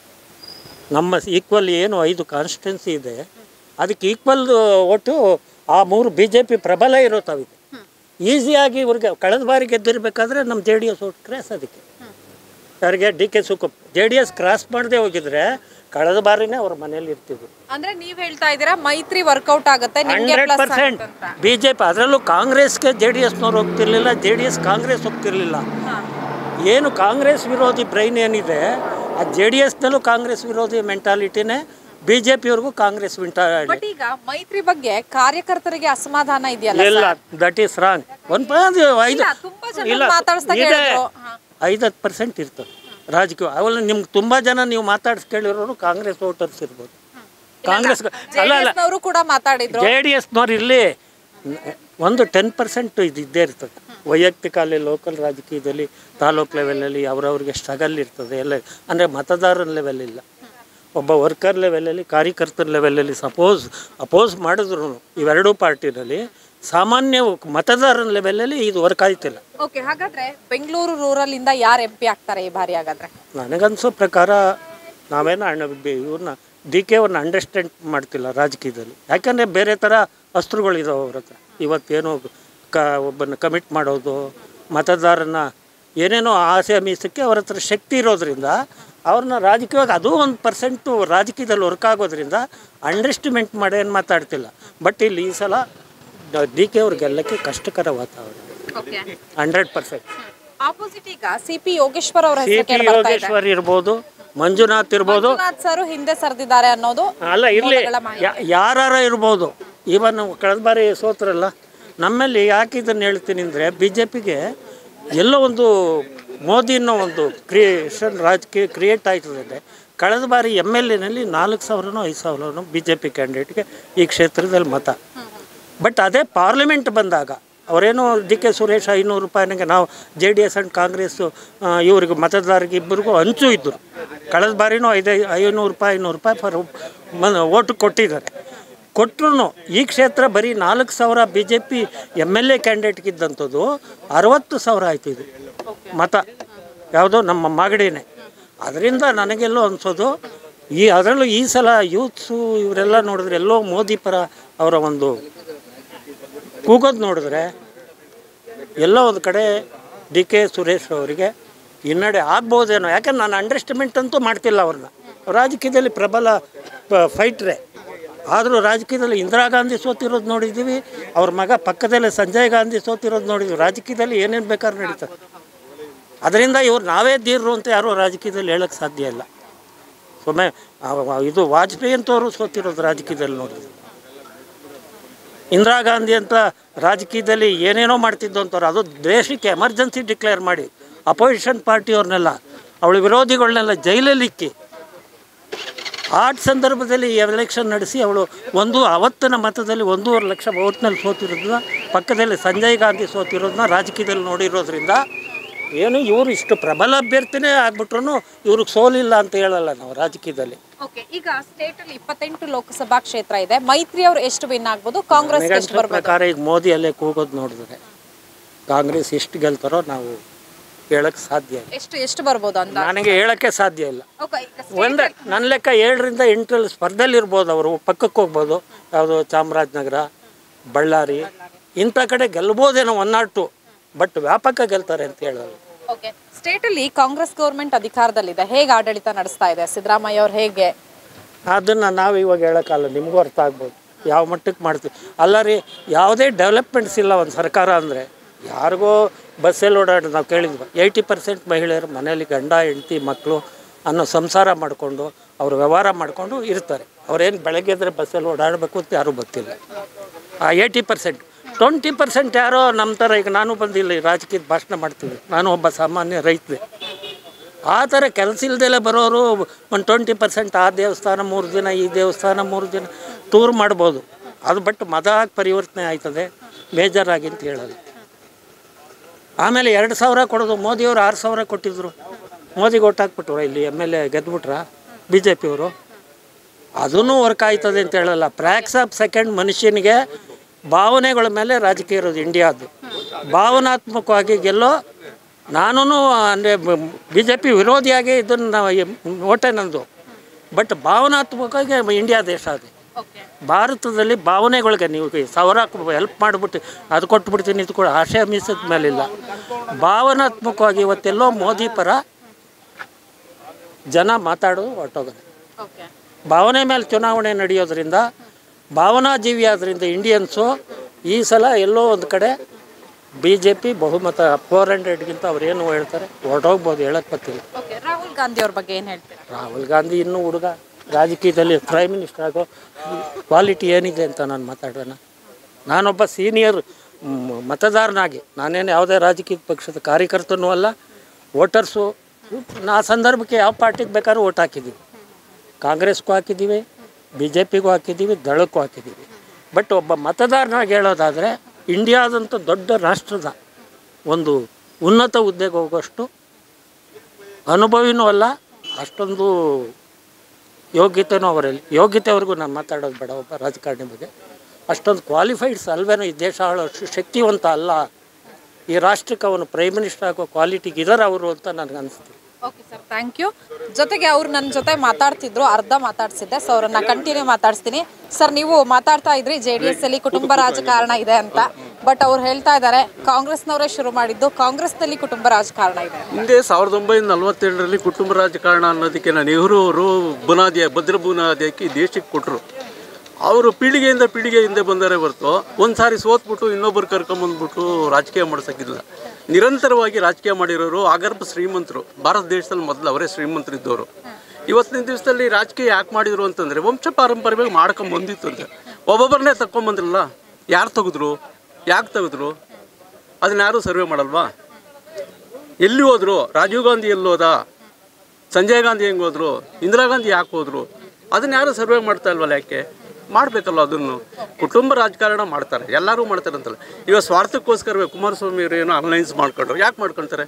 ನಮ್ಮ ಈಕ್ವಲ್ ಏನು ಐದು ಕಾನ್ಸ್ಟಿಟ್ಯೂನ್ಸಿ ಇದೆ ಅದಕ್ಕೆ ಈಕ್ವಲ್ ಒಟ್ಟು ಆ ಮೂರು ಬಿ ಜೆ ಪಿ ಪ್ರಬಲ ಇರೋ ತಾವಿದೆ ಈಸಿಯಾಗಿ ಇವ್ರಿಗೆ ಕಳೆದ ಬಾರಿ ಗೆದ್ದಿರ್ಬೇಕಾದ್ರೆ ನಮ್ಮ J D S vote cross ಅದಕ್ಕೆ ಯಾರಿಗೆ ಡಿ ಕೆ ಸುಕುಪ್ ಜೆ ಡಿ ಎಸ್ ಕ್ರಾಸ್ ಮಾಡದೆ ಹೋಗಿದ್ರೆ ಕಳೆದ ಬಾರಿನೇ ಅವ್ರ ಮನೇಲಿ ಇರ್ತಿದ್ರು ಅಂದ್ರೆ ನೀವ್ ಹೇಳ್ತಾ ಇದ್ದೀರಾ ಮೈತ್ರಿ ವರ್ಕೌಟ್ ಆಗುತ್ತೆ ನಿಮ್ಗೆ hundred plus percent B J P ಅದರಲ್ಲೂ ಕಾಂಗ್ರೆಸ್ಗೆ ಜೆ ಡಿ ಎಸ್ನವ್ರು ಹೋಗ್ತಿರ್ಲಿಲ್ಲ ಜೆ ಡಿ ಎಸ್ ಕಾಂಗ್ರೆಸ್ ಹೋಗ್ತಿರ್ಲಿಲ್ಲ ಏನು ಕಾಂಗ್ರೆಸ್ ವಿರೋಧಿ ಬ್ರೈನ್ ಏನಿದೆ ಆ ಜೆ ಡಿ ಎಸ್ನಲ್ಲೂ ಕಾಂಗ್ರೆಸ್ ವಿರೋಧಿ ಮೆಂಟಾಲಿಟಿನೇ ಬಿ ಜೆ ಪಿಯವ್ರಿಗೂ ಕಾಂಗ್ರೆಸ್ ಮೆಂಟಾಲಿಟಿ ಬಟ್ ಈಗ ಮೈತ್ರಿ ಬಗ್ಗೆ ಕಾರ್ಯಕರ್ತರಿಗೆ ಅಸಮಾಧಾನ ಇದೆಯಲ್ಲ ಇಲ್ಲ ದಟ್ ಈಸ್ ರಾಂಗ್ ಒಂದು ಐದು ಇಲ್ಲ, ತುಂಬಾ ಜನ ಇಲ್ಲ ಮಾತಾಡ್ಸ್ದಾಗ ಇದೆ ಹೇಳಿದ್ರು. ಹಾ. ಐದತ್ತು ಪರ್ಸೆಂಟ್ ಇರ್ತದೆ ರಾಜಕೀಯ ಅವೆಲ್ಲ ನಿಮ್ಗೆ ತುಂಬ ಜನ ನೀವು ಮಾತಾಡ್ಸಿ ಕೇಳಿರೋರು ಕಾಂಗ್ರೆಸ್ ವೋಟರ್ಸ್ ಇರ್ಬೋದು ಕಾಂಗ್ರೆಸ್ ಅಲ್ಲ ಅಲ್ಲ ಜೆಡಿಎಸ್ನವರು ಕೂಡ ಮಾತಾಡಿದ್ರು ಜೆ ಡಿ ಎಸ್ನವ್ರು ಇಲ್ಲಿ ಒಂದು ಟೆನ್ ಪರ್ಸೆಂಟ್ ಇದು ಇದ್ದೇ ಇರ್ತದೆ ವೈಯಕ್ತಿಕ ಅಲ್ಲಿ ಲೋಕಲ್ ರಾಜಕೀಯದಲ್ಲಿ ತಾಲೂಕ್ ಲೆವೆಲಲ್ಲಿ ಅವ್ರವ್ರಿಗೆ ಸ್ಟ್ರಗಲ್ ಇರ್ತದೆ ಎಲ್ಲ ಅಂದರೆ ಮತದಾರರ ಲೆವೆಲ್ ಇಲ್ಲ ಒಬ್ಬ ವರ್ಕರ್ ಲೆವೆಲಲ್ಲಿ ಕಾರ್ಯಕರ್ತರ ಲೆವೆಲಲ್ಲಿ ಸಪೋಸ್ ಅಪೋಸ್ ಮಾಡಿದ್ರು ಇವೆರಡೂ ಪಾರ್ಟಿನಲ್ಲಿ ಸಾಮಾನ್ಯ ಮತದಾರರ ಲೆವೆಲಲ್ಲಿ ಇದು ವರ್ಕ್ ಆಯ್ತಿಲ್ಲ ಓಕೆ ಹಾಗಾದ್ರೆ ಬೆಂಗಳೂರು ರೂರಲ್ ಇಂದ ಯಾರು ಎಂ ಪಿ ಆಗ್ತಾರೆ ಈ ಬಾರಿ ಹಾಗಾದ್ರೆ ನನಗನ್ಸೋ ಪ್ರಕಾರ ನಾವೇನು ಅಣ್ಣ ಇವ್ರನ್ನ ಡಿ ಕೆ ಅವ್ರನ್ನ ಅಂಡರ್ಸ್ಟ್ಯಾಂಡ್ ಮಾಡ್ತಿಲ್ಲ ರಾಜಕೀಯದಲ್ಲಿ ಯಾಕಂದರೆ ಬೇರೆ ಥರ ಅಸ್ತ್ರಗಳಿದಾವೆ ಅವ್ರ ಹತ್ರ ಇವತ್ತೇನೋ ಕ ಒಬ್ಬನ ಕಮಿಟ್ ಮಾಡೋದು ಮತದಾರನ ಏನೇನೋ ಆಸೆ ಮೀಸಕ್ಕೆ ಅವ್ರ ಹತ್ರ ಶಕ್ತಿ ಇರೋದ್ರಿಂದ ಅವ್ರನ್ನ ರಾಜಕೀಯವಾಗಿ ಅದು ಒಂದು ಪರ್ಸೆಂಟು ರಾಜಕೀಯದಲ್ಲಿ ವರ್ಕ್ ಆಗೋದ್ರಿಂದ ಅಂಡರ್ಸ್ಟಿಮೇಟ್ ಮಾಡಿ ಏನು ಮಾತಾಡ್ತಿಲ್ಲ ಬಟ್ ಇಲ್ಲಿ ಈ ಸಲ ಡಿ ಕೆ ಅವ್ರಿಗೆ ಗೆಲ್ಲಕ್ಕೆ ಕಷ್ಟಕರ ವಾತಾವರಣ ಓಕೆ ಹಂಡ್ರೆಡ್ ಪರ್ಸೆಂಟ್ ಆಪೋಸಿಟ್ ಈಗ ಸಿ ಪಿ ಯೋಗೇಶ್ವರ್ ಅವರ ಸಿ ಹೆಸರು ಪಿ ಕೇಳಿ ಬರ್ತಾ ಇದೆ ಯೋಗೇಶ್ವರ್ ಇರ್ಬೋದು ಮಂಜುನಾಥ್ ಇರ್ಬೋದು ಮಂಜುನಾಥ್ ಸರ್ ಹಿಂದೆ ಸರಿದಿದ್ದಾರೆ ಅನ್ನೋದು ಅಲ್ಲ ಇರಲಿ ಮೂಲಗಳ ಮಾಹಿತಿ. ಯಾರ ಇರ್ಬೋದು ಇವನ್ ಕಳೆದ ಬಾರಿ ಸೋತ್ರಲ್ಲ ನಮ್ಮಲ್ಲಿ ಯಾಕೆ ಇದನ್ನು ಹೇಳ್ತೀನಿ ಅಂದರೆ ಬಿ ಜೆ ಪಿಗೆ ಎಲ್ಲೋ ಒಂದು ಮೋದಿ ಅನ್ನೋ ಒಂದು ಕ್ರಿಯೇಷನ್ ರಾಜಕೀಯ ಕ್ರಿಯೇಟ್ ಆಯ್ತದೆ ಕಳೆದ ಬಾರಿ ಎಮ್ ಎಲ್ ಎನಲ್ಲಿ ನಾಲ್ಕು ಸಾವಿರನೋ ಐದು ಸಾವಿರನೋ ಬಿ ಜೆ ಪಿ ಕ್ಯಾಂಡಿಡೇಟ್ಗೆ ಈ ಕ್ಷೇತ್ರದಲ್ಲಿ ಮತ ಬಟ್ ಅದೇ ಪಾರ್ಲಿಮೆಂಟ್ ಬಂದಾಗ ಅವರೇನು ಡಿ ಕೆ ಸುರೇಶ್ ಐನೂರು ರೂಪಾಯಿನಾಗೆ ನಾವು J D S and Congress ಇವ್ರಿಗೆ ಮತದಾರರಿಗೆ ಇಬ್ಬರಿಗೂ ಹಂಚು ಇದ್ದರು ಕಳೆದ ಬಾರಿನೂ ಐದು ಐನೂರು ರೂಪಾಯಿ ಐನೂರು ರೂಪಾಯಿ ಫರ್ ಮ ಓಟು ಕೊಟ್ಟಿದ್ದಾರೆ ಕೊಟ್ಟರು ಈ ಕ್ಷೇತ್ರ ಬರೀ ನಾಲ್ಕು ಸಾವಿರ B J P M L A ಕ್ಯಾಂಡಿಡೇಟ್ಗಿದ್ದಂಥದ್ದು ಅರವತ್ತು ಸಾವಿರ ಆಯ್ತು ಇದು ಮತ ಯಾವುದೋ ನಮ್ಮ ಮಾಗಡಿನೇ ಅದರಿಂದ ನನಗೆಲ್ಲೋ ಅನಿಸೋದು ಈ ಅದರಲ್ಲೂ ಈ ಸಲ ಯೂತ್ಸು ಇವರೆಲ್ಲ ನೋಡಿದ್ರೆ ಎಲ್ಲೋ ಮೋದಿ ಪರ ಅವರ ಒಂದು ಕೂಗೋದು ನೋಡಿದ್ರೆ ಎಲ್ಲೋ ಒಂದು ಕಡೆ ಡಿ ಕೆ ಸುರೇಶ್ ಅವರಿಗೆ ಹಿನ್ನಡೆ ಆಗ್ಬೋದೇನೋ ಯಾಕಂದ್ರೆ ನಾನು ಅಂಡರ್ಸ್ಟಿಮೇಟ್ ಅಂತೂ ಮಾಡ್ತಿಲ್ಲ ಅವ್ರನ್ನ ರಾಜಕೀಯದಲ್ಲಿ ಪ್ರಬಲ ಫೈಟ್ರೆ ಆದರೂ ರಾಜಕೀಯದಲ್ಲಿ ಇಂದಿರಾ ಗಾಂಧಿ ಸೋತಿರೋದು ನೋಡಿದ್ದೀವಿ ಅವ್ರ ಮಗ ಪಕ್ಕದಲ್ಲೇ ಸಂಜಯ್ ಗಾಂಧಿ ಸೋತಿರೋದು ನೋಡಿದ್ವಿ ರಾಜಕೀಯದಲ್ಲಿ ಏನೇನು ಬೇಕಾದ್ರೂ ನಡೀತದೆ ಅದರಿಂದ ಇವ್ರು ನಾವೇ ಧೀರರು ಅಂತ ಯಾರೂ ರಾಜಕೀಯದಲ್ಲಿ ಹೇಳೋಕ್ಕೆ ಸಾಧ್ಯ ಇಲ್ಲ ಸುಮ್ಮನೆ ಇದು ವಾಜಪೇಯಿ ಅಂತವರು ಸೋತಿರೋದು ರಾಜಕೀಯದಲ್ಲಿ ನೋಡಿದ್ವಿ ಇಂದಿರಾ ಗಾಂಧಿ ಅಂತ ರಾಜಕೀಯದಲ್ಲಿ ಏನೇನೋ ಮಾಡ್ತಿದ್ದು ಅಂತವ್ರು ಅದು ದೇಶಕ್ಕೆ ಎಮರ್ಜೆನ್ಸಿ ಡಿಕ್ಲೇರ್ ಮಾಡಿ ಅಪೋಸಿಷನ್ ಪಾರ್ಟಿಯವ್ರನ್ನೆಲ್ಲ ಅವಳ ವಿರೋಧಿಗಳನ್ನೆಲ್ಲ ಜೈಲಲ್ಲಿ ಇಕ್ಕಿ ಆ ಸಂದರ್ಭದಲ್ಲಿ ಎಲೆಕ್ಷನ್ ನಡೆಸಿ ಅವಳು ಒಂದು ಅವತ್ತಿನ ಮತದಲ್ಲಿ ಒಂದೂವರೆ ಲಕ್ಷ ಓಟ್ನಲ್ಲಿ ಸೋತಿರೋದನ್ನ ಪಕ್ಕದಲ್ಲಿ ಸಂಜಯ್ ಗಾಂಧಿ ಸೋತಿರೋದನ್ನ ರಾಜಕೀಯದಲ್ಲಿ ನೋಡಿರೋದ್ರಿಂದ ಏನು ಇವರು ಇಷ್ಟು ಪ್ರಬಲ ಅಭ್ಯರ್ಥಿನೇ ಆಗ್ಬಿಟ್ರು ಇವ್ರಿಗೆ ಸೋಲಿಲ್ಲ ಅಂತ ಹೇಳಲ್ಲ ನಾವು ರಾಜಕೀಯದಲ್ಲಿ ಓಕೆ ಈಗ ಸ್ಟೇಟ್ ಅಲ್ಲಿ ಇಪ್ಪತ್ತೆಂಟು ಲೋಕಸಭಾ ಕ್ಷೇತ್ರ ಇದೆ ಮೈತ್ರಿ ಅವರು ಎಷ್ಟು ವಿನ್ ಆಗ್ಬೋದು ಕಾಂಗ್ರೆಸ್ ಎಷ್ಟು ನನಗನ್ಸೋ ಬರ್ಬೋದು ಪ್ರಕಾರ ಈಗ ಮೋದಿ ಅಲ್ಲೇ ಕೂಗೋದು ನೋಡಿದ್ರೆ ಕಾಂಗ್ರೆಸ್ ಎಷ್ಟು ಗೆಲ್ತಾರೋ ನಾವು ಹೇಳಕ್ಕೆ ಸಾಧ್ಯ ಇಲ್ಲ ಎಷ್ಟು ಎಷ್ಟು ಬರ್ಬೋದು ಅಂತ ನನಗೆ ಹೇಳಕ್ಕೆ ಸಾಧ್ಯ ಇಲ್ಲ ಓಕೆ ಒಂದೇ ನನ್ನ ಲೆಕ್ಕ ಏಳರಿಂದ ಎಂಟರಲ್ಲಿ ಸ್ಪರ್ಧೆಯಲ್ಲಿ ಇರ್ಬೋದು ಅವರು ಪಕ್ಕಕ್ಕೆ ಹೋಗ್ಬೋದು ಯಾವುದು ಚಾಮರಾಜನಗರ ಬಳ್ಳಾರಿ ಇಂಥ ಕಡೆ ಗೆಲ್ಬೋದೇನೋ ಒನ್ ನಾಟ್ ಟು ಬಟ್ ವ್ಯಾಪಕ ಗೆಲ್ತಾರೆ ಅಂತ ಹೇಳಲ್ಲ ಓಕೆ ಸ್ಟೇಟ್ ಅಲ್ಲಿ ಕಾಂಗ್ರೆಸ್ ಗೌರ್ಮೆಂಟ್ ಅಧಿಕಾರದಲ್ಲಿದೆ ಹೇಗೆ ಆಡಳಿತ ನಡೆಸ್ತಾ ಇದೆ ಸಿದ್ದರಾಮಯ್ಯ ಅವ್ರು ಹೇಗೆ ಅದನ್ನು ನಾವು ಇವಾಗ ಹೇಳೋಕ್ಕಲ್ಲ ನಿಮಗೂ ಅರ್ಥ ಆಗ್ಬೋದು ಯಾವ ಮಟ್ಟಕ್ಕೆ ಮಾಡ್ತೀವಿ ಅಲ್ಲ ರೀ ಯಾವುದೇ ಡೆವಲಪ್ಮೆಂಟ್ಸ್ ಇಲ್ಲ ಒಂದು ಸರ್ಕಾರ ಅಂದರೆ ಯಾರಿಗೋ ಬಸ್ಸಲ್ಲಿ ಓಡಾಡಿ ನಾವು ಕೇಳಿದ್ವಿ ಏಯ್ಟಿ ಪರ್ಸೆಂಟ್ ಮಹಿಳೆಯರು ಮನೆಯಲ್ಲಿ ಗಂಡ ಹೆಂಡತಿ ಮಕ್ಕಳು ಅನ್ನೋ ಸಂಸಾರ ಮಾಡಿಕೊಂಡು ಅವರು ವ್ಯವಹಾರ ಮಾಡಿಕೊಂಡು ಇರ್ತಾರೆ ಅವ್ರೇನು ಬೆಳಗ್ಗೆ ಎದ್ರೆ ಬಸ್ಸಲ್ಲಿ ಓಡಾಡಬೇಕು ಅಂತ ಯಾರೂ ಗೊತ್ತಿಲ್ಲ ಆ ಏಯ್ಟಿ ಪರ್ಸೆಂಟ್ ಟ್ವೆಂಟಿ ಪರ್ಸೆಂಟ್ ಯಾರೋ ನಮ್ಮ ಥರ ಈಗ ನಾನು ಬಂದಿಲ್ಲ ಈ ರಾಜಕೀಯದ ಭಾಷಣ ಮಾಡ್ತೀವಿ ನಾನು ಒಬ್ಬ ಸಾಮಾನ್ಯ ರೈತನೇ ಆ ಥರ ಕೆಲಸ ಇಲ್ದೆಲ್ಲ ಬರೋರು ಒಂದು ಟ್ವೆಂಟಿ ಪರ್ಸೆಂಟ್ ಆ ದೇವಸ್ಥಾನ ಮೂರು ದಿನ ಈ ದೇವಸ್ಥಾನ ಮೂರು ದಿನ ಟೂರ್ ಮಾಡ್ಬೋದು ಅದು ಬಟ್ ಮದ ಆಗಿ ಪರಿವರ್ತನೆ ಆಯ್ತದೆ ಮೇಜರ್ ಆಗಿ ಅಂತ ಹೇಳಲ್ಲ ಆಮೇಲೆ ಎರಡು ಸಾವಿರ ಕೊಡೋದು ಮೋದಿಯವರು ಆರು ಸಾವಿರ ಕೊಟ್ಟಿದ್ರು ಮೋದಿಗೆ ಓಟ್ ಹಾಕ್ಬಿಟ್ರು ಇಲ್ಲಿ ಎಮ್ ಎಲ್ ಎ ಗೆದ್ಬಿಟ್ರ ಬಿ ಜೆ ಪಿಯವರು ಅದೂ ವರ್ಕ್ ಆಯ್ತದೆ ಅಂತ ಹೇಳಲ್ಲ ಪ್ರಾಕ್ಸ್ ಆಫ್ ಸೆಕೆಂಡ್ ಮನುಷ್ಯನಿಗೆ ಭಾವನೆಗಳ ಮೇಲೆ ರಾಜಕೀಯ ಇರೋದು ಇಂಡಿಯಾದು ಭಾವನಾತ್ಮಕವಾಗಿ ಗೆಲ್ಲೋ ನಾನು ಅಂದರೆ ಬಿ ಜೆ ಪಿ ವಿರೋಧಿಯಾಗಿ ಇದನ್ನು ಓಟೆ ನಂದು ಬಟ್ ಭಾವನಾತ್ಮಕವಾಗಿ ಇಂಡಿಯಾ ದೇಶ ಅದು ಭಾರತದಲ್ಲಿ ಭಾವನೆಗಳಿಗೆ ನೀವು ಈ ಸಾವಿರ ಹೆಲ್ಪ್ ಮಾಡಿಬಿಟ್ಟು ಅದು ಕೊಟ್ಬಿಡ್ತೀನಿ ಇದು ಕೂಡ ಆಶಯ ಮೀಸದ ಮೇಲಿಲ್ಲ ಭಾವನಾತ್ಮಕವಾಗಿ ಇವತ್ತೆಲ್ಲೋ ಮೋದಿ ಪರ ಜನ ಮಾತಾಡೋದು ಹೊರಟೋಗೋದು ಭಾವನೆ ಮೇಲೆ ಚುನಾವಣೆ ನಡೆಯೋದ್ರಿಂದ ಭಾವನಾಜೀವಿ ಆದ್ರಿಂದ ಇಂಡಿಯನ್ಸು ಈ ಸಲ ಎಲ್ಲೋ ಒಂದು ಕಡೆ ಬಿ ಜೆ ಪಿ ಬಹುಮತ ಫೋರ್ ಹಂಡ್ರೆಡ್ಗಿಂತ ಅವ್ರು ಏನು ಹೇಳ್ತಾರೆ ಹೊರಟೋಗ್ಬೋದು ಹೇಳಕ್ಕೆ ಬರ್ತಿಲ್ಲ ಓಕೆ ರಾಹುಲ್ ಗಾಂಧಿ ಅವ್ರ ಬಗ್ಗೆ ಏನು ಹೇಳ್ತೀರಾ ರಾಹುಲ್ ಗಾಂಧಿ ಇನ್ನೂ ಹುಡುಗ ರಾಜಕೀಯದಲ್ಲಿ ಪ್ರೈಮ್ ಮಿನಿಸ್ಟರ್ ಆಗೋ ಕ್ವಾಲಿಟಿ ಏನಿದೆ ಅಂತ ನಾನು ಮಾತಾಡೋಣ ನಾನೊಬ್ಬ ಸೀನಿಯರ್ ಮತದಾರನಾಗಿ ನಾನೇನು ಯಾವುದೇ ರಾಜಕೀಯ ಪಕ್ಷದ ಕಾರ್ಯಕರ್ತನೂ ಅಲ್ಲ ವೋಟರ್ಸು ನಾ ಸಂದರ್ಭಕ್ಕೆ ಯಾವ ಪಾರ್ಟಿಗೆ ಬೇಕಾದ್ರೂ ಓಟ್ ಹಾಕಿದ್ದೀವಿ ಕಾಂಗ್ರೆಸ್ಗೂ ಹಾಕಿದ್ದೀವಿ ಬಿ ಜೆ ಪಿಗೂ ಹಾಕಿದ್ದೀವಿ ದಳಕ್ಕೂ ಹಾಕಿದ್ದೀವಿ ಬಟ್ ಒಬ್ಬ ಮತದಾರನಾಗಿ ಹೇಳೋದಾದರೆ ಇಂಡಿಯಾದಂಥ ದೊಡ್ಡ ರಾಷ್ಟ್ರದ ಒಂದು ಉನ್ನತ ಹುದ್ದೆಗೆ ಹೋಗೋಷ್ಟು ಅನುಭವಿನೂ ಅಲ್ಲ ಅಷ್ಟೊಂದು ಯೋಗ್ಯತೆನೂ ಅವರಲ್ಲಿ ಯೋಗ್ಯತೆವರೆಗೂ ನಾನು ಮಾತಾಡೋದು ಬೇಡ ಒಬ್ಬ ರಾಜಕಾರಣಿ ಬಗ್ಗೆ ಅಷ್ಟೊಂದು ಕ್ವಾಲಿಫೈಡ್ಸ್ ಅಲ್ವೇನೋ ಈ ದೇಶ ಆಳೋ ಶ್- ಶಕ್ತಿವಂತ ಅಲ್ಲ ಈ ರಾಷ್ಟ್ರಕ್ಕೆ ಅವನು ಪ್ರೈಮ್ ಮಿನಿಸ್ಟರ್ ಆಗೋ ಕ್ವಾಲಿಟಿಗೆ ಇದ್ದಾರೆ ಅವರು ಅಂತ ನನಗೆ ಅನಿಸ್ತು ಓಕೆ ಸರ್ ಥ್ಯಾಂಕ್ ಯು ಜೊತೆಗೆ ಅವ್ರು ನನ್ನ ಜೊತೆ ಮಾತಾಡ್ತಿದ್ರು ಅರ್ಧ ಮಾತಾಡ್ಸಿದ್ದೆ ಸೊ ಅವ್ರನ್ನ ಕಂಟಿನ್ಯೂ ಮಾತಾಡಿಸ್ತೀನಿ ಸರ್ ನೀವು ಮಾತಾಡ್ತಾ ಇದ್ರಿ ಜೆ ಡಿ ಎಸ್ ಅಲ್ಲಿ ಕುಟುಂಬ ರಾಜಕಾರಣ ಇದೆ ಅಂತ ಬಟ್ ಅವ್ರು ಹೇಳ್ತಾ ಇದ್ದಾರೆ ಕಾಂಗ್ರೆಸ್ನವರೇ ಶುರು ಮಾಡಿದ್ದು ಕಾಂಗ್ರೆಸ್ನಲ್ಲಿ ಕುಟುಂಬ ರಾಜಕಾರಣ ಇದೆ ಹಿಂದೆ ಸಾವಿರದ ಒಂಬೈನೂರ ನಲವತ್ತೆರಡರಲ್ಲಿ ಕುಟುಂಬ ರಾಜಕಾರಣ ಅನ್ನೋದಕ್ಕೆ ನಾನು ನೆಹರು ಅವರು ಬುನಾದಿಯ ಭದ್ರ ಬುನಾದಿ ಹಾಕಿ ದೇಶಕ್ಕೆ ಕೊಟ್ಟರು ಅವರು ಪೀಳಿಗೆಯಿಂದ ಪೀಳಿಗೆಯಿಂದ ಬಂದರೆ ಹೊರತು ಒಂದು ಸಾರಿ ಸೋತ್ಬಿಟ್ಟು ಇನ್ನೊಬ್ಬರು ಕರ್ಕೊಂಬಂದ್ಬಿಟ್ಟು ರಾಜಕೀಯ ಮಾಡ್ಸೋಕ್ಕಿಲ್ಲ ನಿರಂತರವಾಗಿ ರಾಜಕೀಯ ಮಾಡಿರೋರು ಆಗರ್ಭ ಶ್ರೀಮಂತರು ಭಾರತ ದೇಶದಲ್ಲಿ ಮೊದಲು ಅವರೇ ಶ್ರೀಮಂತರಿದ್ದವರು ಇವತ್ತಿನ ದಿವಸದಲ್ಲಿ ರಾಜಕೀಯ ಯಾಕೆ ಮಾಡಿದ್ರು ಅಂತಂದರೆ ವಂಶ ಪಾರಂಪರ್ಯವಾಗಿ ಮಾಡ್ಕೊಂಡ್ ಬಂದಿತ್ತು ಅಂತ ಒಬ್ಬೊಬ್ಬರನ್ನೇ ತಗೊಂಬಂದ್ರಲ್ಲ ಯಾರು ತೆಗೆದ್ರು ಯಾಕೆ ತೆಗೆದ್ರು ಅದನ್ನ ಯಾರೂ ಸರ್ವೆ ಮಾಡಲ್ವಾ ಎಲ್ಲಿ ಹೋದ್ರು ರಾಜೀವ್ ಗಾಂಧಿ ಎಲ್ಲಿ ಹೋದ ಸಂಜಯ್ ಗಾಂಧಿ ಹೆಂಗೆ ಹೋದ್ರು ಇಂದಿರಾ ಗಾಂಧಿ ಯಾಕೆ ಹೋದ್ರು ಅದನ್ನ ಯಾರು ಸರ್ವೆ ಮಾಡ್ತಾ ಇಲ್ವಲ್ಲ ಯಾಕೆ ಮಾಡಬೇಕಲ್ಲ ಅದನ್ನು ಕುಟುಂಬ ರಾಜಕಾರಣ ಮಾಡ್ತಾರೆ ಎಲ್ಲರೂ ಮಾಡ್ತಾರೆ ಅಂತಲ್ಲ ಇವಾಗ ಸ್ವಾರ್ಥಕ್ಕೋಸ್ಕರವೇ ಕುಮಾರಸ್ವಾಮಿ ಅವರು ಏನೋ ಅಲೈನ್ಸ್ ಮಾಡ್ಕೊಂಡ್ರು ಯಾಕೆ ಮಾಡ್ಕೊಳ್ತಾರೆ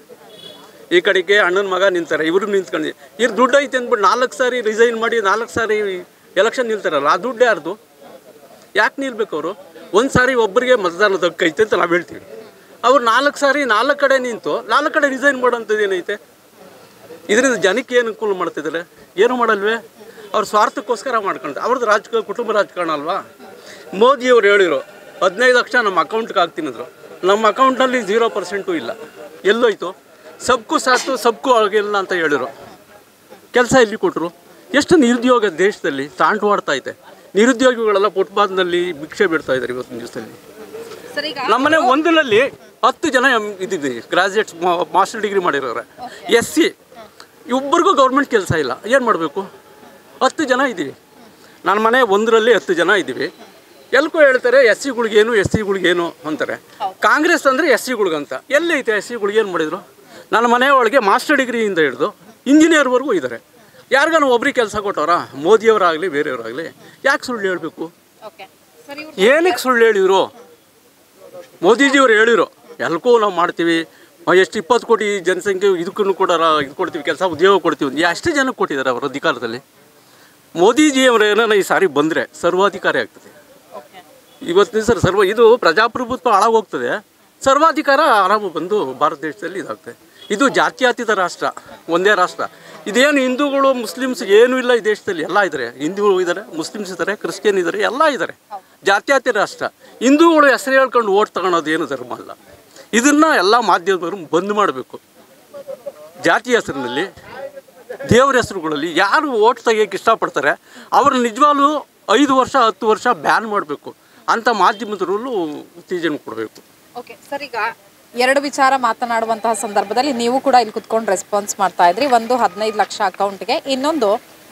ಈ ಕಡೆಗೆ ಅಣ್ಣನ ಮಗ ನಿಂತಾರೆ ಇವರು ನಿಂತ್ಕೊಂಡು ಇವ್ರು ದುಡ್ಡು ಐತೆ ಅಂದ್ಬಿಟ್ಟು ನಾಲ್ಕು ಸಾರಿ ರಿಸೈನ್ ಮಾಡಿ ನಾಲ್ಕು ಸಾರಿ ಎಲೆಕ್ಷನ್ ನಿಲ್ತಾರಲ್ಲ ಆ ದುಡ್ಡು ಯಾರ್ದು ಯಾಕೆ ನಿಲ್ಬೇಕು ಅವರು ಒಂದು ಸಾರಿ ಒಬ್ಬರಿಗೆ ಮತದಾನದ ಹಕ್ಕು ಐತೆ ಅಂತ ನಾವು ಹೇಳ್ತೀವಿ ಅವ್ರು ನಾಲ್ಕು ಸಾರಿ ನಾಲ್ಕು ಕಡೆ ನಿಂತು ನಾಲ್ಕು ಕಡೆ ರಿಸೈನ್ ಮಾಡೋಂಥದ್ದು ಏನೈತೆ ಇದರಿಂದ ಜನಕ್ಕೆ ಏನು ಅನುಕೂಲ ಮಾಡ್ತಿದ್ದಾರೆ ಏನು ಮಾಡಲ್ವೇ ಅವ್ರ ಸ್ವಾರ್ಥಕ್ಕೋಸ್ಕರ ಮಾಡ್ಕೊಂತಾರೆ ಅವ್ರದ್ದು ರಾಜಕೀಯ ಕುಟುಂಬ ರಾಜಕಾರಣ ಅಲ್ವಾ ಮೋದಿಯವ್ರು ಹೇಳಿರೋ ಹದಿನೈದು ಲಕ್ಷ ನಮ್ಮ ಅಕೌಂಟ್ಗೆ ಹಾಕ್ತೀನಿದ್ರು ನಮ್ಮ ಅಕೌಂಟ್ನಲ್ಲಿ ಜೀರೋ ಪರ್ಸೆಂಟು ಇಲ್ಲ ಎಲ್ಲೋಯ್ತು ಸಬ್ಕು ಸಾತು ಸಬ್ಕು ಆಗಿಲ್ಲ ಅಂತ ಹೇಳಿರು ಕೆಲಸ ಎಲ್ಲಿ ಕೊಟ್ಟರು ಎಷ್ಟು ನಿರುದ್ಯೋಗ ದೇಶದಲ್ಲಿ ತಾಂಟವಾಡ್ತಾ ಐತೆ ನಿರುದ್ಯೋಗಿಗಳೆಲ್ಲ ಫುಟ್ಪಾತ್ನಲ್ಲಿ ಭಿಕ್ಷೆ ಬಿಡ್ತಾ ಇದ್ದಾರೆ ಇವತ್ತಿನ ದಿವಸದಲ್ಲಿ ಸರ್ ಈಗ ನಮ್ಮನೆ ಒಂದಿನಲ್ಲಿ ಹತ್ತು ಜನ ಎಮ್- ಇದಿದ್ದೀವಿ ಗ್ರಾಜುಯೇಟ್ಸ್ ಮಾಸ್ಟರ್ ಡಿಗ್ರಿ ಮಾಡಿರೋರೆ ಎಸ್ ಸಿ ಇಬ್ಬರಿಗೂ ಗೌರ್ಮೆಂಟ್ ಕೆಲಸ ಇಲ್ಲ ಏನು ಮಾಡಬೇಕು ಹತ್ತು ಜನ ಇದ್ದೀವಿ ನನ್ನ ಮನೆ ಒಂದರಲ್ಲಿ ಹತ್ತು ಜನ ಇದ್ದೀವಿ ಎಲ್ಕೋ ಹೇಳ್ತಾರೆ ಎಸ್ ಸಿಗಳಿಗೇನು ಎಸ್ ಸಿಗಳಿಗೇನು ಅಂತಾರೆ ಕಾಂಗ್ರೆಸ್ ಅಂದರೆ ಎಸ್ ಸಿಗಳಿಗಂತ ಎಲ್ಲಿ ಐತೆ ಎಸ್ ಸಿಗಳಿಗೇನು ಮಾಡಿದ್ರು ನನ್ನ ಮನೆ ಒಳಗೆ ಮಾಸ್ಟರ್ ಡಿಗ್ರಿಯಿಂದ ಹಿಡಿದು ಇಂಜಿನಿಯರ್ವರೆಗೂ ಇದ್ದಾರೆ ಯಾರಿಗಾನ ಒಬ್ರಿಗೆ ಕೆಲಸ ಕೊಟ್ಟವ್ರಾ ಮೋದಿಯವರಾಗಲಿ ಬೇರೆಯವರಾಗಲಿ ಯಾಕೆ ಸುಳ್ಳು ಹೇಳಬೇಕು ಓಕೆ ಸರ್ ಇವ್ರು ಏನಕ್ಕೆ ಸುಳ್ಳು ಹೇಳಿದ್ರು ಮೋದಿಜಿಯವ್ರು ಹೇಳಿರು ಎಲ್ಕೋ ನಾವು ಮಾಡ್ತೀವಿ ಆ, ಎಷ್ಟು ಇಪ್ಪತ್ತು ಕೋಟಿ ಜನಸಂಖ್ಯೆ ಇದಕ್ಕೂ ಕೂಡ ರಾ- ಇದು ಕೊಡ್ತೀವಿ ಕೆಲಸ ಉದ್ಯೋಗ ಕೊಡ್ತೀವಿ ಅಂತ. ಎಷ್ಟು ಜನಕ್ಕೆ ಕೊಟ್ಟಿದ್ದಾರೆ ಅವರು ಅಧಿಕಾರದಲ್ಲಿ ಮೋದಿಜಿಯವರು ಏನಾರ ಈ ಸಾರಿ ಬಂದರೆ ಸರ್ವಾಧಿಕಾರಿ ಆಗ್ತದೆ ಇವತ್ತಿನ ಸರ್ ಸರ್ವ ಇದು ಪ್ರಜಾಪ್ರಭುತ್ವ ಹಾಳಾಗೋಗ್ತದೆ ಸರ್ವಾಧಿಕಾರ ಆರಾಮ ಬಂದು ಭಾರತ ದೇಶದಲ್ಲಿ ಇದಾಗ್ತದೆ ಇದು ಜಾತ್ಯತೀತ ರಾಷ್ಟ್ರ ಒಂದೇ ರಾಷ್ಟ್ರ ಇದೇನು ಹಿಂದೂಗಳು ಮುಸ್ಲಿಮ್ಸ್ ಏನೂ ಇಲ್ಲ ಈ ದೇಶದಲ್ಲಿ ಎಲ್ಲ ಇದ್ದಾರೆ ಹಿಂದೂಗಳು ಇದ್ದಾರೆ ಮುಸ್ಲಿಮ್ಸ್ ಇದ್ದಾರೆ ಕ್ರಿಶ್ಚಿಯನ್ ಇದ್ದಾರೆ ಎಲ್ಲ ಇದ್ದಾರೆ ಜಾತ್ಯತೀತ ರಾಷ್ಟ್ರ ಹಿಂದೂಗಳು ಹೆಸರು ಹೇಳ್ಕೊಂಡು ಓಟ್ ತಗೊಳೋದು ಏನು ಧರ್ಮ ಅಲ್ಲ ಇದನ್ನು ಎಲ್ಲ ಮಾಧ್ಯಮದವರು ಬಂದ್ ಮಾಡಬೇಕು ಜಾತಿ ಹೆಸರಿನಲ್ಲಿ ದೇವ್ರ ಹೆಸರುಗಳಲ್ಲಿ ಯಾರು ಓಟ್ ತೆಗಿಯೋಕ್ಕೆ ಇಷ್ಟಪಡ್ತಾರೆ ಅವ್ರು ನಿಜವಾಗ್ಲೂ ಐದು ವರ್ಷ ಹತ್ತು ವರ್ಷ ಬ್ಯಾನ್ ಮಾಡಬೇಕು ಅಂಥ ಮಾಧ್ಯಮದಲ್ಲೂ ಉತ್ತೇಜನ ಕೊಡಬೇಕು ಓಕೆ ಸರ್ ಈಗ ಎರಡು ವಿಚಾರ ಮಾತನಾಡುವಂತಹ ಸಂದರ್ಭದಲ್ಲಿ ನೀವು ಕೂಡ ಇಲ್ಲಿ ಕುತ್ಕೊಂಡು ರೆಸ್ಪಾನ್ಸ್ ಮಾಡ್ತಾ ಇದ್ರಿ ಒಂದು ಹದಿನೈದು ಲಕ್ಷ ಅಕೌಂಟ್ಗೆ ಇನ್ನೊಂದು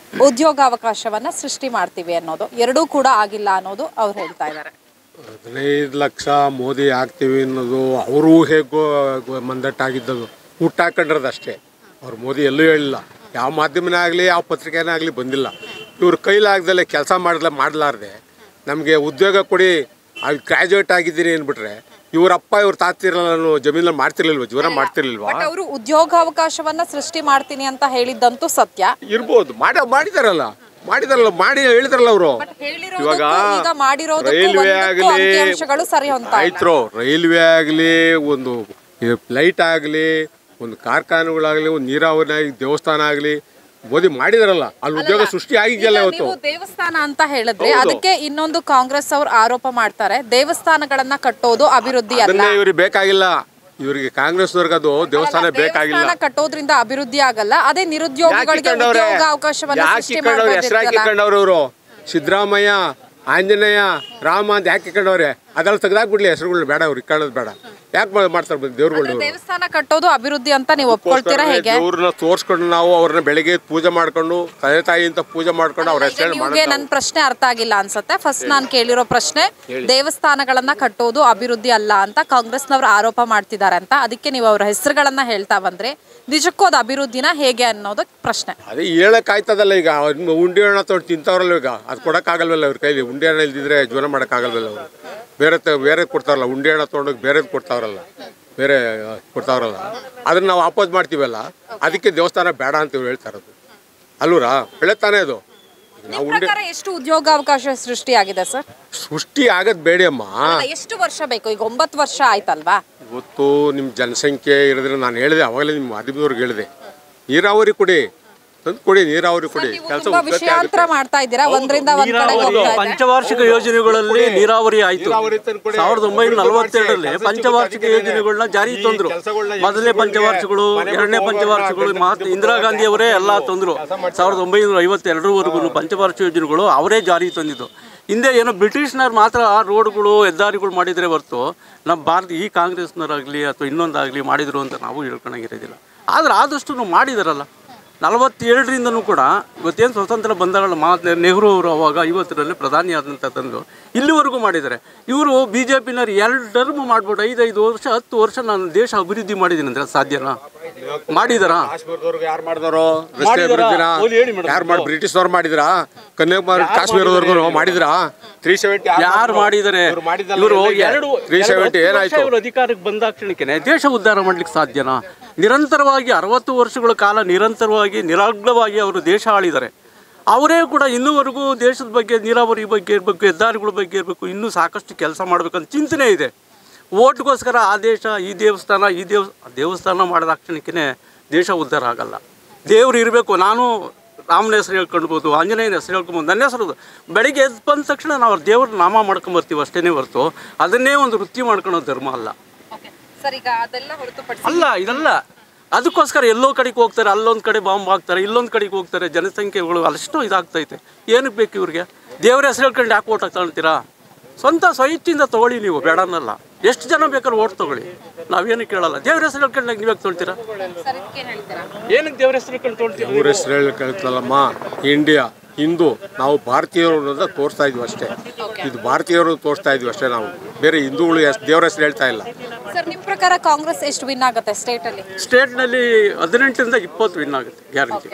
ಉದ್ಯೋಗಾವಕಾಶವನ್ನ ಸೃಷ್ಟಿ ಮಾಡ್ತೀವಿ ಅನ್ನೋದು ಎರಡೂ ಕೂಡ ಆಗಿಲ್ಲ ಅನ್ನೋದು ಅವ್ರು ಹೇಳ್ತಾ ಇದ್ದಾರೆ ಹದಿನೈದು ಲಕ್ಷ ಮೋದಿ ಆಗ್ತೀವಿ ಅನ್ನೋದು ಅವರು ಹೇಗೋ ಮಂದಟ್ಟಾಗಿದ್ದದು ಹುಟ್ಟಾಕೊಂಡ್ರದ್ದು ಅಷ್ಟೇ ಅವ್ರು ಮೋದಿ ಎಲ್ಲೂ ಹೇಳಿಲ್ಲ ಯಾವ ಮಾಧ್ಯಮನೇ ಆಗಲಿ ಯಾವ ಪತ್ರಿಕೆನೇ ಆಗಲಿ ಬಂದಿಲ್ಲ ಇವ್ರ ಕೈಲಾಗ್ದಲೆ ಕೆಲಸ ಮಾಡಲ ಮಾಡಲಾರ್ದೆ ನಮಗೆ ಉದ್ಯೋಗ ಕೊಡಿ ಅಲ್ಲಿ ಗ್ರ್ಯಾಜುಯೇಟ್ ಆಗಿದ್ದೀನಿ ಅಂದ್ಬಿಟ್ರೆ ಇವರಪ್ಪ ಇವ್ರ ತಾತಿರಲ್ಲ ಜಮೀನಲ್ಲಿ ಮಾಡ್ತಿರ್ಲಿಲ್ವ ಜೀವನ ಮಾಡ್ತಿರ್ಲಿಲ್ವಾ ಬಟ್ ಅವರು ಉದ್ಯೋಗಾವಕಾಶವನ್ನ ಸೃಷ್ಟಿ ಮಾಡ್ತೀನಿ ಅಂತ ಹೇಳಿದ್ದಂತೂ ಸತ್ಯ ಇರ್ಬೋದು ಮಾಡ ಮಾಡಿದಾರಲ್ಲ ಮಾಡಿದಾರಲ್ಲ ಮಾಡಿ ಹೇಳಿದಾರಲ್ಲ ಅವರು ಇವಾಗ ಮಾಡಿರೋದಕ್ಕೂ ಈಗ ಮಾಡಿರೋದಕ್ಕೂ ರೈಲ್ವೆ ಒಂದಕ್ಕೂ ಆಗಲಿ ಅಂಕಿಅಂಶಗಳು ಸರಿ ಹೊಂದ್ತಾ ಇಲ್ಲ. ಆಯ್ತು ರೈಲ್ವೆ ಆಗಲಿ ಒಂದು ಫ್ಲೈಟ್ ಆಗಲಿ ಒಂದು ಕಾರ್ಖಾನೆಗಳಾಗಲಿ ಒಂದು ನೀರಾವರಿ ಆಗಲಿ ದೇವಸ್ಥಾನ ಆಗಲಿ ಮೋದಿ ಮಾಡಿದಾರಲ್ಲ ಅಲ್ಲಿ ಉದ್ಯೋಗ ಸೃಷ್ಟಿ ಆಗಿದೆಯಲ್ಲ ಈಗ ಇವತ್ತು ನೀವು ದೇವಸ್ಥಾನ ಅಂತ ಹೇಳಿದ್ರೆ ಅದಕ್ಕೆ ಇನ್ನೊಂದು ಕಾಂಗ್ರೆಸ್ ಅವ್ರು ಆರೋಪ ಮಾಡ್ತಾರೆ ದೇವಸ್ಥಾನಗಳನ್ನ ಕಟ್ಟೋದು ಅಭಿವೃದ್ಧಿ ಅಲ್ಲ ಅದನ್ನೇ ಇವ್ರಿಗೆ ಬೇಕಾಗಿಲ್ಲ ಇವರಿಗೆ ಕಾಂಗ್ರೆಸ್ನವ್ರಿಗೆ ಅದು ದೇವಸ್ಥಾನ ಬೇಕಾಗಿಲ್ಲ ದೇವಸ್ಥಾನ ಕಟ್ಟೋದ್ರಿಂದ ಅಭಿವೃದ್ಧಿ ಆಗಲ್ಲ ಅದೇ ಯಾಕೆ ನಿರುದ್ಯೋಗಿಗಳಿಗೆ ಇಕ್ಕಂಡವ್ರೆ? ಉದ್ಯೋಗ ಅವಕಾಶವನ್ನ ಯಾಕೆ ಸೃಷ್ಟಿ ಇಕ್ಕಂಡವ್ರೆ? ಹೆಸ್ರಾಕಿ ಮಾಡ್ಬೋದಿತ್ತಲ್ಲ ಇಕ್ಕಂಡವ್ರು ಇವರು ಸಿದ್ದರಾಮಯ್ಯ ಆಂಜನೇಯ ರಾಮ ಅಂತ ಯಾಕೆ ಇಕ್ಕಂಡವ್ರೆ ಅದೆಲ್ಲ ತೆಗ್ದಾಕ್ಬಿಡ್ಲಿ ಹೆಸರುಗಳು ಬೇಡ ಅವ್ರು ಇಕ್ಕೊಳ್ಳೋದು ಬೇಡ ಯಾಕೆ ಮಾಡ್ತಾರೆ ಬಂದು ದೇವ್ರುಗಳು ಇವ್ರು? ದೇವಸ್ಥಾನ ಕಟ್ಟೋದು ಅಭಿವೃದ್ಧಿ ಅಂತ ನೀವು ಒಪ್ಕೊಳ್ತೀರಾ ಹೇಗೆ ದೇವ್ರನ್ನ ತೋರ್ಸ್ಕೊಂಡು ನಾವು ಅವ್ರನ್ನ ಬೆಳಿಗ್ಗೆ ಎದ್ದು ಪೂಜೆ ಮಾಡ್ಕೊಂಡು ತಂದೆ ತಾಯಿ ಅಂತ ಪೂಜೆ ಮಾಡ್ಕೊಂಡು ಅವ್ರ ಹೆಸರು ನಿಮ್ಗೆ ನನ್ನ ಪ್ರಶ್ನೆ ಅರ್ಥ ಆಗಿಲ್ಲ ಅನ್ಸುತ್ತೆ ಫಸ್ಟ್ ನಾನು ಕೇಳಿರೋ ಪ್ರಶ್ನೆ ದೇವಸ್ಥಾನಗಳನ್ನ ಕಟ್ಟೋದು ಅಭಿವೃದ್ಧಿ ಅಲ್ಲ ಅಂತ ಕಾಂಗ್ರೆಸ್ನವ್ರು ಆರೋಪ ಮಾಡ್ತಿದ್ದಾರೆ ಅಂತ ಅದಕ್ಕೆ ನೀವು ಅವ್ರ ಹೆಸರುಗಳನ್ನ ಹೇಳ್ತಾ ಬಂದ್ರೆ ನಿಜಕ್ಕೂ ಅದು ಅಭಿವೃದ್ಧಿನ ಹೇಗೆ ಅನ್ನೋದು ಪ್ರಶ್ನೆ ಅದೇ ಹೇಳಕ್ ಆಯ್ತದಲ್ಲ ಈಗ ಅವ್ರ್ನ ಉಂಡೆ ಹಣ ತೊಗೊಂಡು ತಿಂತವ್ರಲ್ಲ ಈಗ ಅದು ಕೊಡಕ್ಕಾಗಲ್ವಲ್ಲ ಅವ್ರ ಕೈಲಿ ಉಂಡೆ ಹಣ ಇಲ್ದಿದ್ರೆ ಜೀವನ ಮಾಡೋಕ್ಕಾಗಲ್ವಲ್ಲ ಅವರು ಬೇರೆ ತ- ಬೇರೆ ಕೊಡ್ತಾರಲ್ಲ ಉಂಡೆ ಹಣ ತೊಗೊಂಡೋಗಿ ಬೇರೆದು ಕೊಡ್ತಾವ್ರಲ್ಲ ಬೇರೆ ಆ, ಕೊಡ್ತಾವ್ರಲ್ಲ ಅದನ್ನ ನಾವು ವಾಪಸ್ ಮಾಡ್ತೀವಲ್ಲ ಅದಕ್ಕೆ ದೇವಸ್ಥಾನ ಬೇಡ ಅಂತ ಇವ್ರು ಹೇಳ್ತಾ ಇರೋದು ಅಲ್ಲೂರಾ ಬೆಳೆತಾನೆ ಅದು ನಿಮ್ ಪ್ರಕಾರ ಎಷ್ಟು ಉದ್ಯೋಗಾವಕಾಶ ಸೃಷ್ಟಿಯಾಗಿದೆ ಸರ್ ಸೃಷ್ಟಿ ಆಗದ್ ಬೇಡಿ ಅಮ್ಮ ಅಲ್ಲ, ಎಷ್ಟು ವರ್ಷ ಬೇಕು ಈಗ ಒಂಬತ್ತು ವರ್ಷ ಆಯ್ತಲ್ವಾ ಇವತ್ತು ನಿಮ್ಮ ಜನಸಂಖ್ಯೆ ಇರೋದ್ರೆ ನಾನು ಹೇಳಿದೆ ಅವಾಗಲೇ ನಿಮ್ಮ ಮಾಧ್ಯಮದವ್ರಿಗೆ ಹೇಳಿದೆ ನೀರಾವರಿ ಕೊಡಿ ತಂದು ಕೊಡಿ ನೀರಾವರಿ ಕೊಡಿ ನೀವು ಕೆಲಸ ತುಂಬಾ ವಿಷಯಾಂತರ ಮಾಡ್ತಾ ಇದ್ದೀರಾ ಒಂದ್ರಿಂದ ಒಂದ್ ಕಡೆ ಹೋಗ್ತಾ ಇದೆ ಪಂಚವಾರ್ಷಿಕ ಯೋಜನೆಗಳಲ್ಲಿ ನೀರಾವರಿ ಆಯ್ತು ಸಾವಿರದ ಒಂಬೈನೂರ ನಲವತ್ತೆರಡರಲ್ಲಿ ಪಂಚವಾರ್ಷಿಕ ಯೋಜನೆಗಳನ್ನ ಜಾರಿ ತಂದ್ರು ಮೊದಲನೇ ಪಂಚವಾರ್ಷಿಕಗಳು ಎರಡನೇ ಪಂಚವಾರ್ಷಿಕಗಳು ಮಹಾತ್ಮ ಇಂದಿರಾ ಗಾಂಧಿ ಅವರೇ ಎಲ್ಲ ತಂದ್ರು ಸಾವಿರದ ಒಂಬೈನೂರ ಐವತ್ತೆರಡರವರೆಗೂ ಪಂಚವಾರ್ಷಿಕ ಯೋಜನೆಗಳು ಅವರೇ ಜಾರಿ ತಂದಿದ್ದು ಹಿಂದೆ ಏನೋ ಬ್ರಿಟಿಷ್ನವ್ರು ಮಾತ್ರ ರೋಡ್ಗಳು ಹೆದ್ದಾರಿಗಳು ಮಾಡಿದರೆ ಹೊರತು ನಮ್ಮ ಭಾರತ ಈ ಕಾಂಗ್ರೆಸ್ನವರಾಗಲಿ ಅಥವಾ ಇನ್ನೊಂದಾಗಲಿ ಮಾಡಿದ್ರು ಅಂತ ನಾವು ಹೇಳ್ಕೊಳಂಗಿರೋದಿಲ್ಲ ಆದ್ರೆ ಆದಷ್ಟು ಮಾಡಿದಾರಲ್ಲ ನಲವತ್ತೇಳರಿಂದನೂ ಕೂಡ ಇವತ್ತೇನು ಸ್ವತಂತ್ರ ಬಂದಾಗ ಮಾತು ನೆಹರು ಅವರು ಅವಾಗ ಐವತ್ತರಲ್ಲಿ ಪ್ರಧಾನಿ ಆದಂಥ ತಂದು ಇಲ್ಲಿವರೆಗೂ ಮಾಡಿದ್ದಾರೆ ಇವರು ಬಿ ಜೆ ಪಿನವ್ರು ಎರಡು ಟರ್ಮ್ ಮಾಡ್ಬಿಟ್ಟು ಐದೈದು ವರ್ಷ ಹತ್ತು ವರ್ಷ ನಾನು ದೇಶ ಅಭಿವೃದ್ಧಿ ಮಾಡಿದ್ದೀನಿ ಅಂದ್ರೆ ಸಾಧ್ಯನಾ ಮಾಡಿದಾರಾ ಕಾಶ್ಮೀರದವ್ರಿಗೆ ಯಾರು ಮಾಡಿದಾರೋ ರಸ್ತೆ ಮಾಡಿದಾರಾ? ಅಭಿವೃದ್ಧಿನ ಅವ್ರು ಹೇಳಿ ಮೇಡಮ್. ಯಾರು ಮಾಡಿ ಬ್ರಿಟಿಷ್ನವ್ರು ಮಾಡಿದ್ರಾ ಕನ್ಯಾಕುಮಾರಿ ಕಾಶ್ಮೀರದವರೆಗೂ ಮಾಡಿದ್ರಾ ತ್ರೀ ಸೆವೆಂಟಿ ಯಾರು ಮಾಡಿದ್ದಾರೆ ಇವರು ಎರಡು ತ್ರೀ ಎರಡು ಸೆವೆಂಟಿ ಹತ್ತು ವರ್ಷ ಏನಾಯ್ತು ಇವರು ಅಧಿಕಾರಕ್ಕೆ ಬಂದಾಕ್ಷಣಕ್ಕೆ ದೇಶ ಉದ್ಧಾರ ಮಾಡ್ಲಿಕ್ಕೆ ಸಾಧ್ಯನಾ ನಿರಂತರವಾಗಿ ಅರವತ್ತು ವರ್ಷಗಳ ಕಾಲ ನಿರಂತರವಾಗಿ ನಿರಾಗ್ಲವಾಗಿ ಅವರು ದೇಶ ಆಳಿದ್ದಾರೆ ಅವರೇ ಕೂಡ ಇನ್ನೂವರೆಗೂ ದೇಶದ ಬಗ್ಗೆ ನೀರಾವರಿ ಬಗ್ಗೆ ಇರಬೇಕು ಹೆದ್ದಾರಿಗಳ ಬಗ್ಗೆ ಇರಬೇಕು ಇನ್ನೂ ಸಾಕಷ್ಟು ಕೆಲಸ ಮಾಡಬೇಕಂತ ಚಿಂತನೆ ಇದೆ ಓಟ್ಗೋಸ್ಕರ ಆ ದೇಶ ಈ ದೇವಸ್ಥಾನ ಈ ದೇವ ದೇವಸ್ಥಾನ ಮಾಡಿದಾಕ್ಷಣಕ್ಕೆ ದೇಶ ಉದ್ಧಾರ ಆಗಲ್ಲ ದೇವ್ರು ಇರಬೇಕು ನಾನು ರಾಮನ ಹೆಸರು ಹೇಳ್ಕೊಳ್ಬೋದು ಆಂಜನೇಯನ ಹೆಸರು ಹೇಳ್ಕೊಬೋದು ನನ್ನ ಹೆಸರು ಬೆಳಿಗ್ಗೆ ಎದ್ದು ಬಂದ ತಕ್ಷಣ ನಾವು ದೇವ್ರ ನಾಮ ಮಾಡ್ಕೊಂಬರ್ತೀವಿ ಅಷ್ಟೇ ಹೊರತು ಅದನ್ನೇ ಒಂದು ವೃತ್ತಿ ಮಾಡ್ಕೊಳೋ ಧರ್ಮ ಅಲ್ಲ ಸರ್ ಈಗ ಅದೆಲ್ಲ ಹೊರತುಪಡಿಸಿ ಅಲ್ಲ ಇದಲ್ಲ ಅದಕ್ಕೋಸ್ಕರ ಎಲ್ಲೋ ಕಡೆಗೆ ಹೋಗ್ತಾರೆ ಅಲ್ಲೊಂದು ಕಡೆ ಬಾಂಬ್ ಹಾಕ್ತಾರೆ ಇಲ್ಲೊಂದು ಕಡೆಗೆ ಹೋಗ್ತಾರೆ ಜನಸಂಖ್ಯೆಗಳು ಅಷ್ಟು ಇದಾಗ್ತೈತೆ ಏನಕ್ಕೆ ಬೇಕು ಇವ್ರಿಗೆ ದೇವ್ರ ಹೆಸರು ಹೇಳ್ಕೊಂಡು ಯಾಕೆ ಓಟ್ ತಗೊಳ್ತೀರಾ ಸ್ವಂತ ಸ್ವಇಚ್ಛೆಯಿಂದ ತಗೊಳ್ಳಿ ನೀವು ಬೇಡನ್ನಲ್ಲ ಎಷ್ಟು ಜನ ಬೇಕಾದ್ರೆ ಓಟ್ ತಗೊಳ್ಳಿ ನಾವೇನು ಕೇಳಲ್ಲ ದೇವ್ರ ಹೆಸರು ಹೇಳ್ಕೊಂಡು ನೀವು ಯಾಕೆ ತೊಳ್ತೀರಾ ಸರ್ ಇದಕ್ಕೆ ಏನ್ ಹೇಳ್ತೀರಾ ಏನಕ್ಕೆ ದೇವ್ರ ಹೆಸರು ಹೇಳ್ಕೊಂಡು ತೊಳ್ತೀರಾ ಇವ್ರ ಹೆಸರು ಹೇಳಿ ಕೇಳ್ತಲ್ಲಮ್ಮ ಇಂಡಿಯಾ ಹಿಂದೂ ನಾವು ಭಾರತೀಯರು ಅನ್ನೋದ ತೋರಿಸ್ತಾ ಇದ್ವಿ ಅಷ್ಟೇ ಇದು ಭಾರತೀಯರು ತೋರಿಸ್ತಾ ಇದ್ವಿ ಅಷ್ಟೇ ನಾವು ಬೇರೆ ಹಿಂದೂಗಳು ಎಷ್ಟು ದೇವ್ರ ಹೆಸರು ಹೇಳ್ತಾ ಇಲ್ಲ ಸರ್ ನಿಮ್ ಪ್ರಕಾರ ಕಾಂಗ್ರೆಸ್ ಎಷ್ಟು ವಿನ್ ಆಗುತ್ತೆ ಸ್ಟೇಟ್ ಅಲ್ಲಿ ಸ್ಟೇಟ್ನಲ್ಲಿ ಹದಿನೆಂಟರಿಂದ ಇಪ್ಪತ್ತು ವಿನ್ ಆಗುತ್ತೆ ಗ್ಯಾರಂಟಿ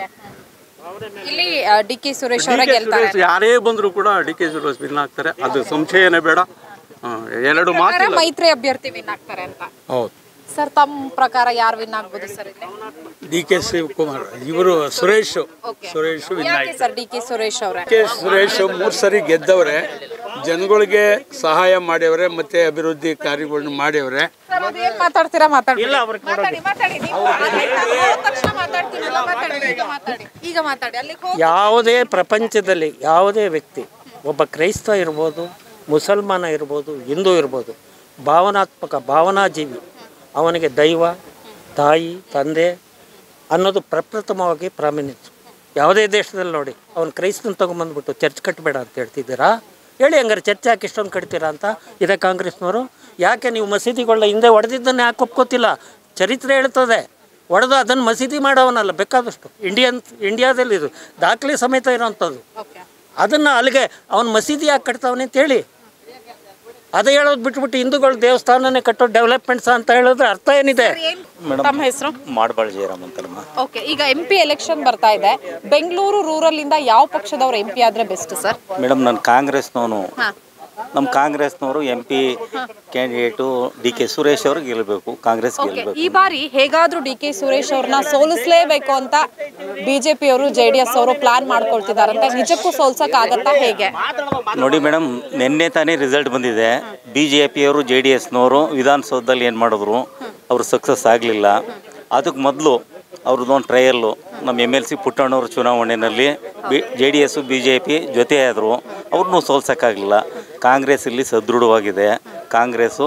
ಇಲ್ಲಿ ಡಿ ಕೆ ಸುರೇಶ್ ಅವರೇ ಗೆಲ್ತಾರೆ ಸುರೇಶ್ ಯಾರೇ ಬಂದರೂ ಕೂಡ ಡಿ ಕೆ ಸುರೇಶ್ ವಿನ್ ಆಗ್ತಾರೆ ಅದು ಸಂಶಯನೇ ಬೇಡ ಆ, ಎರಡು ಪ್ರಕಾರ ಮಾತಿಲ್ಲ ಮೈತ್ರಿ ಅಭ್ಯರ್ಥಿ ವಿನ್ ಆಗ್ತಾರೆ ಅಂತ ಹೌದು ಸರ್ ತಮ್ಮ ಪ್ರಕಾರ ಯಾರು ವಿನ್ ಆಗ್ಬೋದು ಸರ್ ಇಲ್ಲಿ ಡಿ ಕೆ ಶಿವಕುಮಾರ್ ಇವರು ಸುರೇಶ್ ಸುರೇಶ್ ಯಾಕೆ ಸರ್ ಡಿ ಕೆ ಸುರೇಶ್ ಅವರೇ ಕೆ ಸುರೇಶ್ ಮೂರು ಸರಿ ಗೆದ್ದವ್ರೆ ಜನಗಳಿಗೆ ಸಹಾಯ ಮಾಡ್ಯವ್ರೆ ಮತ್ತೆ ಅಭಿವೃದ್ಧಿ ಕಾರ್ಯಗಳನ್ನ ಮಾಡ್ಯವ್ರೆ ಸರ್ ಅದೇನ್ ಮಾತಾಡ್ತೀರಾ ಮಾತಾಡಿ ಮಾತಾಡಿ ಮಾತಾಡಿ ನೀವು ಹೋದ ತಕ್ಷಣ ಮಾತಾಡ್ತೀರಲ್ಲ ಮಾತಾಡಿ ಈಗ ಮಾತಾಡಿ ಈಗ ಮಾತಾಡಿ ಅಲ್ಲಿಗೆ ಹೋಗಿ ಯಾವುದೇ ಪ್ರಪಂಚದಲ್ಲಿ ಯಾವುದೇ ವ್ಯಕ್ತಿ ಒಬ್ಬ ಕ್ರೈಸ್ತ ಇರ್ಬೋದು ಮುಸಲ್ಮಾನ ಇರ್ಬೋದು ಹಿಂದೂ ಇರ್ಬೋದು ಭಾವನಾತ್ಮಕ ಭಾವನಾಜೀವಿ ಅವನಿಗೆ ದೈವ ತಾಯಿ ತಂದೆ ಅನ್ನೋದು ಪ್ರಪ್ರಥಮವಾಗಿ ಪ್ರಾಮೀಣಿತು ಯಾವುದೇ ದೇಶದಲ್ಲಿ ನೋಡಿ ಅವನು ಕ್ರೈಸ್ತನ ತಗೊಂಬಂದ್ಬಿಟ್ಟು ಚರ್ಚ್ ಕಟ್ಟಬೇಡ ಅಂತ ಹೇಳ್ತಿದ್ದೀರಾ ಹೇಳಿ ಹಂಗಾರೆ ಚರ್ಚ್ ಯಾಕೆ ಇಷ್ಟೊಂದು ಕಟ್ತೀರಾ ಅಂತ ಇದೆ ಕಾಂಗ್ರೆಸ್ನವರು ಯಾಕೆ ನೀವು ಮಸೀದಿಗಳನ್ನ ಹಿಂದೆ ಹೊಡೆದಿದ್ದನ್ನು ಯಾಕೆ ಒಪ್ಕೋತಿಲ್ಲ ಚರಿತ್ರೆ ಹೇಳ್ತದೆ ಹೊಡೆದು ಅದನ್ನು ಮಸೀದಿ ಮಾಡೋವನಲ್ಲ ಬೇಕಾದಷ್ಟು ಇಂಡಿಯನ್ ಇಂಡಿಯಾದಲ್ಲಿ ಇದು ದಾಖಲೆ ಸಮೇತ ಇರೋವಂಥದ್ದು ಅದನ್ನು ಅಲ್ಲಿಗೆ ಅವನು ಮಸೀದಿ ಯಾಕೆ ಕಟ್ತಾವನೆ ಅಂತೇಳಿ ಅದು ಹೇಳೋದು ಬಿಟ್ಬಿಟ್ಟು ಹಿಂದೂಗಳು ದೇವಸ್ಥಾನನೇ ಕಟ್ಟೋ ಡೆವಲಪ್ಮೆಂಟ್ಸ್ ಅಂತ ಹೇಳಿದ್ರೆ ಅರ್ಥ ಏನಿದೆ ತಮ್ಮ ಹೆಸರು ಮಾಡಬಾಳ್ ಜಯರಾಮ್ ಅಂತಮ್ಮ ಓಕೆ ಈಗ ಎಂ ಪಿ ಎಲೆಕ್ಷನ್ ಬರ್ತಾ ಇದೆ ಬೆಂಗಳೂರು ರೂರಲ್ ಇಂದ ಯಾವ ಪಕ್ಷದವ್ರು ಎಂ ಪಿ ಆದ್ರೆ ಬೆಸ್ಟ್ ಸರ್ ಮೇಡಮ್ ನಾನು ಕಾಂಗ್ರೆಸ್ನವನು ಹಾ. ನಮ್ಮ ಕಾಂಗ್ರೆಸ್ನವರು M P candidate D K Suresh ಅವರು ಗೆಲ್ಲಬೇಕು ಕಾಂಗ್ರೆಸ್ ಓಕೆ ಗೆಲ್ಲಬೇಕು ಈ ಬಾರಿ ಹೇಗಾದ್ರೂ ಡಿ ಕೆ ಸುರೇಶ್ ಅವ್ರನ್ನ ಸೋಲಿಸ್ಲೇಬೇಕು ಅಂತ ಬಿಜೆಪಿ ಅವರು ಜೆ ಡಿ ಎಸ್ ಅವರು ಪ್ಲಾನ್ ಮಾಡ್ಕೊಳ್ತಿದಾರಂತೆ ನಿಜಕ್ಕೂ ಸೋಲ್ಸಕ್ ಆಗತ್ತಾ ಹೇಗೆ ನೋಡಿ ಮೇಡಮ್ ನಿನ್ನೆ ತಾನೇ ರಿಸಲ್ಟ್ ಬಂದಿದೆ ಬಿ ಜೆ ಪಿಯವರು ಜೆ ಡಿ ಎಸ್ನವರು ವಿಧಾನಸೌಧದಲ್ಲಿ ಏನು ಮಾಡಿದ್ರು ಅವರು ಸಕ್ಸಸ್ ಆಗಲಿಲ್ಲ ಅದಕ್ಕೆ ಮೊದಲು ಅವ್ರದ್ದೊಂದು ಟ್ರಯಲ್ಲು ನಮ್ಮ ಎಮ್ ಎಲ್ ಸಿ ಪುಟ್ಟಣ್ಣವ್ರ ಚುನಾವಣೆಯಲ್ಲಿ B J D S B J P ಜೊತೆಯಾದರು ಅವ್ರನ್ನೂ ಸೋಲ್ಸೋಕ್ಕಾಗಲಿಲ್ಲ ಕಾಂಗ್ರೆಸ್ ಇಲ್ಲಿ ಸದೃಢವಾಗಿದೆ ಕಾಂಗ್ರೆಸ್ಸು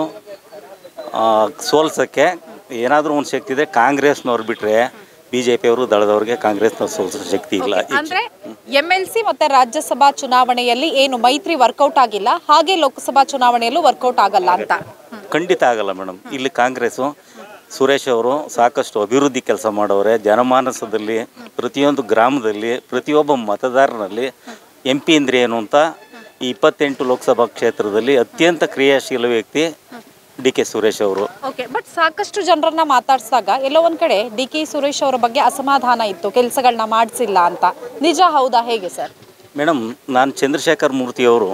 ಆ, ಸೋಲ್ಸೋಕ್ಕೆ ಏನಾದರೂ ಒಂದು ಶಕ್ತಿ ಇದೆ ಕಾಂಗ್ರೆಸ್ನವ್ರು ಬಿಟ್ಟರೆ ಬಿ ಜೆ ಪಿಯವರು ದಳದವ್ರಿಗೆ ಕಾಂಗ್ರೆಸ್ನವ್ರು ಸೋಲ್ಸೋ ಶಕ್ತಿ ಇಲ್ಲ ಅಂದ್ರೆ ಎಂ ಎಲ್ ಸಿ ಮತ್ತೆ ರಾಜ್ಯಸಭಾ ಚುನಾವಣೆಯಲ್ಲಿ ಏನು ಮೈತ್ರಿ ವರ್ಕೌಟ್ ಆಗಿಲ್ಲ ಹಾಗೆ ಲೋಕಸಭಾ ಚುನಾವಣೆಯಲ್ಲೂ ವರ್ಕೌಟ್ ಆಗಲ್ಲ ಅಂತ ಖಂಡಿತ ಆಗಲ್ಲ ಮೇಡಮ್ ಇಲ್ಲಿ ಕಾಂಗ್ರೆಸ್ಸು ಸುರೇಶ್ ಅವರು ಸಾಕಷ್ಟು ಅಭಿವೃದ್ಧಿ ಕೆಲಸ ಮಾಡವ್ರೆ ಜನಮಾನಸದಲ್ಲಿ ಪ್ರತಿಯೊಂದು ಗ್ರಾಮದಲ್ಲಿ ಪ್ರತಿಯೊಬ್ಬ ಮತದಾರನಲ್ಲಿ ಎಂ ಪಿ ಅಂದ್ರೆ ಏನು ಅಂತ ಈ ಇಪ್ಪತ್ತೆಂಟು ಲೋಕಸಭಾ ಕ್ಷೇತ್ರದಲ್ಲಿ ಅತ್ಯಂತ ಕ್ರಿಯಾಶೀಲ ವ್ಯಕ್ತಿ ಡಿ ಕೆ ಸುರೇಶ್ ಅವರು ಓಕೆ ಬಟ್ ಸಾಕಷ್ಟು ಜನರನ್ನ ಮಾತಾಡ್ಸಿದಾಗ ಎಲ್ಲೋ ಒಂದ್ ಕಡೆ ಡಿ ಕೆ ಸುರೇಶ್ ಅವರ ಬಗ್ಗೆ ಅಸಮಾಧಾನ ಇತ್ತು ಕೆಲಸಗಳನ್ನ ಮಾಡಿಸಿಲ್ಲ ಅಂತ ನಿಜ ಹೌದಾ ಹೇಗೆ ಸರ್ ಮೇಡಮ್ ನಾನು ಚಂದ್ರಶೇಖರ್ ಮೂರ್ತಿಯವರು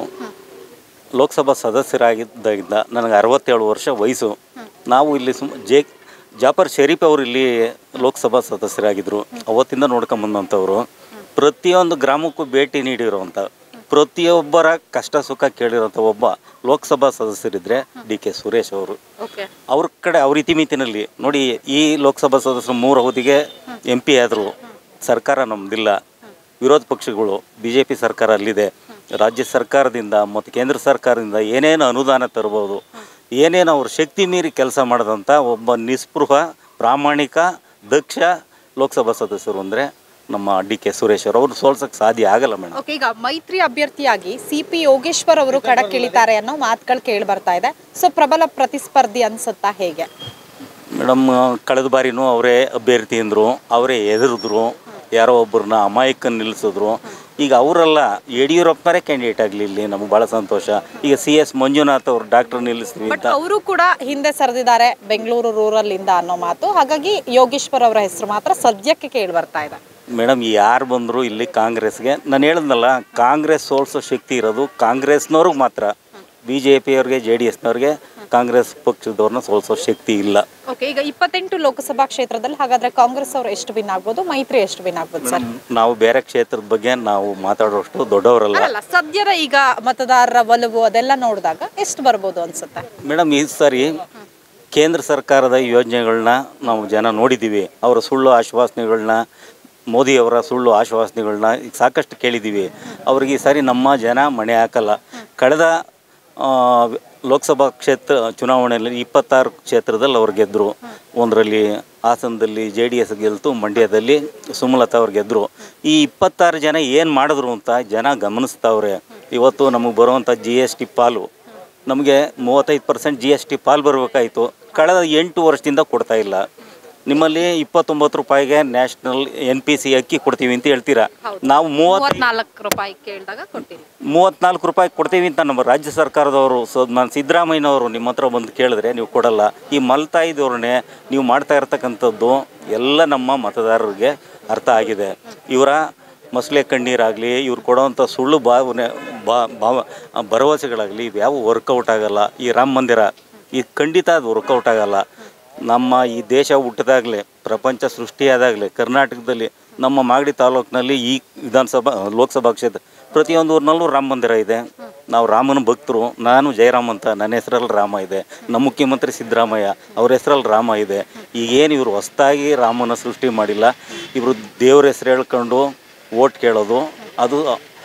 ಲೋಕಸಭಾ ಸದಸ್ಯರಾಗಿದ್ದಾಗಿದ್ದ ನನಗೆ ಅರವತ್ತೇಳು ವರ್ಷ ವಯಸ್ಸು ನಾವು ಇಲ್ಲಿ ಸುಮ್ ಜೆ ಜಾಫರ್ ಶರೀಫ್ ಅವರು ಇಲ್ಲಿ ಲೋಕಸಭಾ ಸದಸ್ಯರಾಗಿದ್ದರು ಅವತ್ತಿಂದ ನೋಡ್ಕೊಂಬಂದಂಥವ್ರು ಪ್ರತಿಯೊಂದು ಗ್ರಾಮಕ್ಕೂ ಭೇಟಿ ನೀಡಿರುವಂಥ ಪ್ರತಿಯೊಬ್ಬರ ಕಷ್ಟ ಸುಖ ಕೇಳಿರೋಂಥ ಒಬ್ಬ ಲೋಕಸಭಾ ಸದಸ್ಯರಿದ್ದರೆ ಡಿ ಕೆ ಸುರೇಶ್ ಅವರು ಓಕೆ ಅವ್ರ ಕಡೆ ಅವ್ರ ಇತಿಮಿತಿನಲ್ಲಿ ನೋಡಿ ಈ ಲೋಕಸಭಾ ಸದಸ್ಯರು ಮೂರು ಅವಧಿಗೆ ಎಂ ಪಿ ಆದರು ಸರ್ಕಾರ ನಮ್ಮದಿಲ್ಲ ವಿರೋಧ ಪಕ್ಷಗಳು ಬಿ ಜೆ ಪಿ ಸರ್ಕಾರ ಅಲ್ಲಿದೆ ರಾಜ್ಯ ಸರ್ಕಾರದಿಂದ ಮತ್ತು ಕೇಂದ್ರ ಸರ್ಕಾರದಿಂದ ಏನೇನು ಅನುದಾನ ತರ್ಬೋದು ಏನೇನು ಅವ್ರ ಶಕ್ತಿ ಮೀರಿ ಕೆಲಸ ಮಾಡಿದಂಥ ಒಬ್ಬ ನಿಸ್ಪೃಹ ಪ್ರಾಮಾಣಿಕ ದಕ್ಷ ಲೋಕಸಭಾ ಸದಸ್ಯರು ಅಂದರೆ ನಮ್ಮ ಡಿ ಕೆ ಸುರೇಶ್ ಅವರು ಅವ್ರು ಸೋಲ್ಸೋಕ್ಕೆ ಸಾಧ್ಯ ಆಗಲ್ಲ ಮೇಡಮ್ ಓಕೆ ಈಗ ಮೈತ್ರಿ ಅಭ್ಯರ್ಥಿಯಾಗಿ ಸಿ ಪಿ ಯೋಗೇಶ್ವರ್ ಅವರು ಕಣಕ್ಕಿಳಿತಾರೆ ಅನ್ನೋ ಮಾತುಗಳು ಕೇಳಿ ಬರ್ತಾ ಇದೆ ಸೊ ಪ್ರಬಲ ಪ್ರತಿಸ್ಪರ್ಧಿ ಅನ್ಸುತ್ತಾ ಹೇಗೆ ಮೇಡಮ್ ಕಳೆದ ಬಾರಿನೂ ಅವರೇ ಅಭ್ಯರ್ಥಿ ಅಂದರು ಅವರೇ ಎದುರಿದ್ರು ಯಾರೋ ಒಬ್ಬರನ್ನ ಅಮಾಯಕನ ನಿಲ್ಲಿಸಿದ್ರು ಈಗ ಅವರೆಲ್ಲ ಯಡಿಯೂರಪ್ಪರೇ ಕ್ಯಾಂಡಿಡೇಟ್ ಆಗಲಿ ಇಲ್ಲಿ ನಮಗೆ ಭಾಳ ಸಂತೋಷ ಈಗ ಸಿ ಎಸ್ ಮಂಜುನಾಥ್ ಅವರು ಡಾಕ್ಟರ್ ನಿಲ್ಲಿಸ್ತೀವಿ ಬಟ್ ಅಂತ ಅವರು ಕೂಡ ಹಿಂದೆ ಸರಿದಿದ್ದಾರೆ ಬೆಂಗಳೂರು ರೂರಲ್ ಇಂದ ಅನ್ನೋ ಮಾತು ಹಾಗಾಗಿ ಯೋಗೇಶ್ವರ್ ಅವರ ಹೆಸರು ಮಾತ್ರ ಸದ್ಯಕ್ಕೆ ಕೇಳಿ ಬರ್ತಾ ಇದೆ ಮೇಡಮ್ ಯಾರು ಬಂದರೂ ಇಲ್ಲಿ ಕಾಂಗ್ರೆಸ್ಗೆ ನಾನು ಹೇಳಿದ್ನಲ್ಲ ಕಾಂಗ್ರೆಸ್ ಸೋಲ್ಸೋ ಶಕ್ತಿ ಇರೋದು ಕಾಂಗ್ರೆಸ್ನವ್ರಿಗೆ ಮಾತ್ರ ಬಿ ಜೆ ಪಿಯವ್ರಿಗೆ ಜೆ ಡಿ ಎಸ್ನವ್ರಿಗೆ ಕಾಂಗ್ರೆಸ್ ಪಕ್ಷದವ್ರನ್ನ ಸೋಲ್ಸೋ ಶಕ್ತಿ ಇಲ್ಲ ಓಕೆ ಈಗ ಇಪ್ಪತ್ತೆಂಟು ಲೋಕಸಭಾ ಕ್ಷೇತ್ರದಲ್ಲಿ ಹಾಗಾದ್ರೆ ಕಾಂಗ್ರೆಸ್ ಅವರು ಎಷ್ಟು ಬಿನ್ ಆಗ್ಬೋದು ಮೈತ್ರಿ ಎಷ್ಟು ಬಿನ್ ಆಗ್ಬೋದು ಸರ್ ನಾವು ಬೇರೆ ಕ್ಷೇತ್ರದ ಬಗ್ಗೆ ನಾವು ಮಾತಾಡೋಷ್ಟು ದೊಡ್ಡವರಲ್ಲ ಅಲ್ಲ ಸದ್ಯದ ಈಗ ಮತದಾರರ ಒಲವು ಅದೆಲ್ಲ ನೋಡಿದಾಗ ಎಷ್ಟು ಬರ್ಬೋದು ಅನ್ಸುತ್ತೆ ಮೇಡಮ್ ಈ ಸಾರಿ ಕೇಂದ್ರ ಸರ್ಕಾರದ ಯೋಜನೆಗಳನ್ನ ನಾವು ಜನ ನೋಡಿದ್ದೀವಿ ಅವರ ಸುಳ್ಳು ಆಶ್ವಾಸನೆಗಳನ್ನ ಮೋದಿಯವರ ಸುಳ್ಳು ಆಶ್ವಾಸನೆಗಳನ್ನ ಈಗ ಸಾಕಷ್ಟು ಕೇಳಿದ್ದೀವಿ ಅವ್ರಿಗೆ ಈ ಸಾರಿ ನಮ್ಮ ಜನ ಮಣೆ ಹಾಕಲ್ಲ ಕಳೆದ ಆ, ಲೋಕಸಭಾ ಕ್ಷೇತ್ರ ಚುನಾವಣೆಯಲ್ಲಿ ಇಪ್ಪತ್ತಾರು ಕ್ಷೇತ್ರದಲ್ಲಿ ಅವ್ರು ಗೆದ್ದರು ಒಂದರಲ್ಲಿ ಹಾಸನದಲ್ಲಿ ಜೆ ಡಿ ಎಸ್ ಗೆಲ್ತು ಮಂಡ್ಯದಲ್ಲಿ ಸುಮಲತಾ ಅವ್ರು ಗೆದ್ದರು ಈ ಇಪ್ಪತ್ತಾರು ಜನ ಏನು ಮಾಡಿದ್ರು ಅಂತ ಜನ ಗಮನಿಸ್ತಾವ್ರೆ ಇವತ್ತು ನಮಗೆ ಬರುವಂಥ ಜಿ ಎಸ್ ಟಿ ಪಾಲು ನಮಗೆ ಮೂವತ್ತೈದು ಪರ್ಸೆಂಟ್ ಜಿ ಎಸ್ ಟಿ ಪಾಲು ಬರಬೇಕಾಯಿತು ಕಳೆದ ಎಂಟು ವರ್ಷದಿಂದ ಕೊಡ್ತಾ ಇಲ್ಲ ನಿಮ್ಮಲ್ಲಿ ಇಪ್ಪತ್ತೊಂಬತ್ತು ರೂಪಾಯಿಗೆ ನ್ಯಾಷನಲ್ ಎನ್ ಪಿ ಸಿ ಅಕ್ಕಿ ಕೊಡ್ತೀವಿ ಅಂತ ಹೇಳ್ತೀರಾ ನಾವು ಮೂವತ್ತು ಮೂವತ್ನಾಲ್ಕು ರೂಪಾಯಿ ಕೇಳಿದಾಗ ಕೊಟ್ಟಿರಿ ಮೂವತ್ನಾಲ್ಕು ರೂಪಾಯಿ ಕೊಡ್ತೀವಿ ಅಂತ ನಮ್ಮ ರಾಜ್ಯ ಸರ್ಕಾರದವರು ಸೊ ನಾನು ಸಿದ್ದರಾಮಯ್ಯನವರು ನಿಮ್ಮ ಹತ್ರ ಬಂದು ಕೇಳಿದ್ರೆ ನೀವು ಕೊಡಲ್ಲ ಈ ಮಲ್ತಾಯಿ ಧೋರಣೆ ನೀವು ಮಾಡ್ತಾ ಇರ್ತಕ್ಕಂಥದ್ದು ಎಲ್ಲ ನಮ್ಮ ಮತದಾರರಿಗೆ ಅರ್ಥ ಆಗಿದೆ ಇವರ ಮಸಲೆ ಕಣ್ಣೀರಾಗಲಿ ಇವ್ರು ಕೊಡೋವಂಥ ಸುಳ್ಳು ಭಾವನೆ ಬಾ ಭಾವ ಭರವಸೆಗಳಾಗಲಿ ಇವ್ಯಾವು ವರ್ಕೌಟ್ ಆಗಲ್ಲ ಈ ರಾಮ ಮಂದಿರ ಈ ಖಂಡಿತ ಅದು ವರ್ಕೌಟ್ ಆಗಲ್ಲ ನಮ್ಮ ಈ ದೇಶ ಹುಟ್ಟಿದಾಗಲೇ ಪ್ರಪಂಚ ಸೃಷ್ಟಿಯಾದಾಗಲೇ ಕರ್ನಾಟಕದಲ್ಲಿ ನಮ್ಮ ಮಾಗಡಿ ತಾಲೂಕಿನಲ್ಲಿ ಈ ವಿಧಾನಸಭಾ ಲೋಕಸಭಾ ಕ್ಷೇತ್ರ ಪ್ರತಿಯೊಂದು ಊರಿನಲ್ಲೂ ರಾಮ ಮಂದಿರ ಇದೆ ನಾವು ರಾಮನ ಭಕ್ತರು ನಾನು ಜಯರಾಮ್ ಅಂತ ನನ್ನ ಹೆಸರಲ್ಲಿ ರಾಮ ಇದೆ ನಮ್ಮ ಮುಖ್ಯಮಂತ್ರಿ ಸಿದ್ದರಾಮಯ್ಯ ಅವ್ರ ಹೆಸರಲ್ಲಿ ರಾಮ ಇದೆ ಈಗೇನು ಇವರು ಹೊಸ್ದಾಗಿ ರಾಮನ ಸೃಷ್ಟಿ ಮಾಡಿಲ್ಲ ಇವರು ದೇವ್ರ ಹೆಸರು ಹೇಳ್ಕೊಂಡು ಓಟ್ ಕೇಳೋದು ಅದು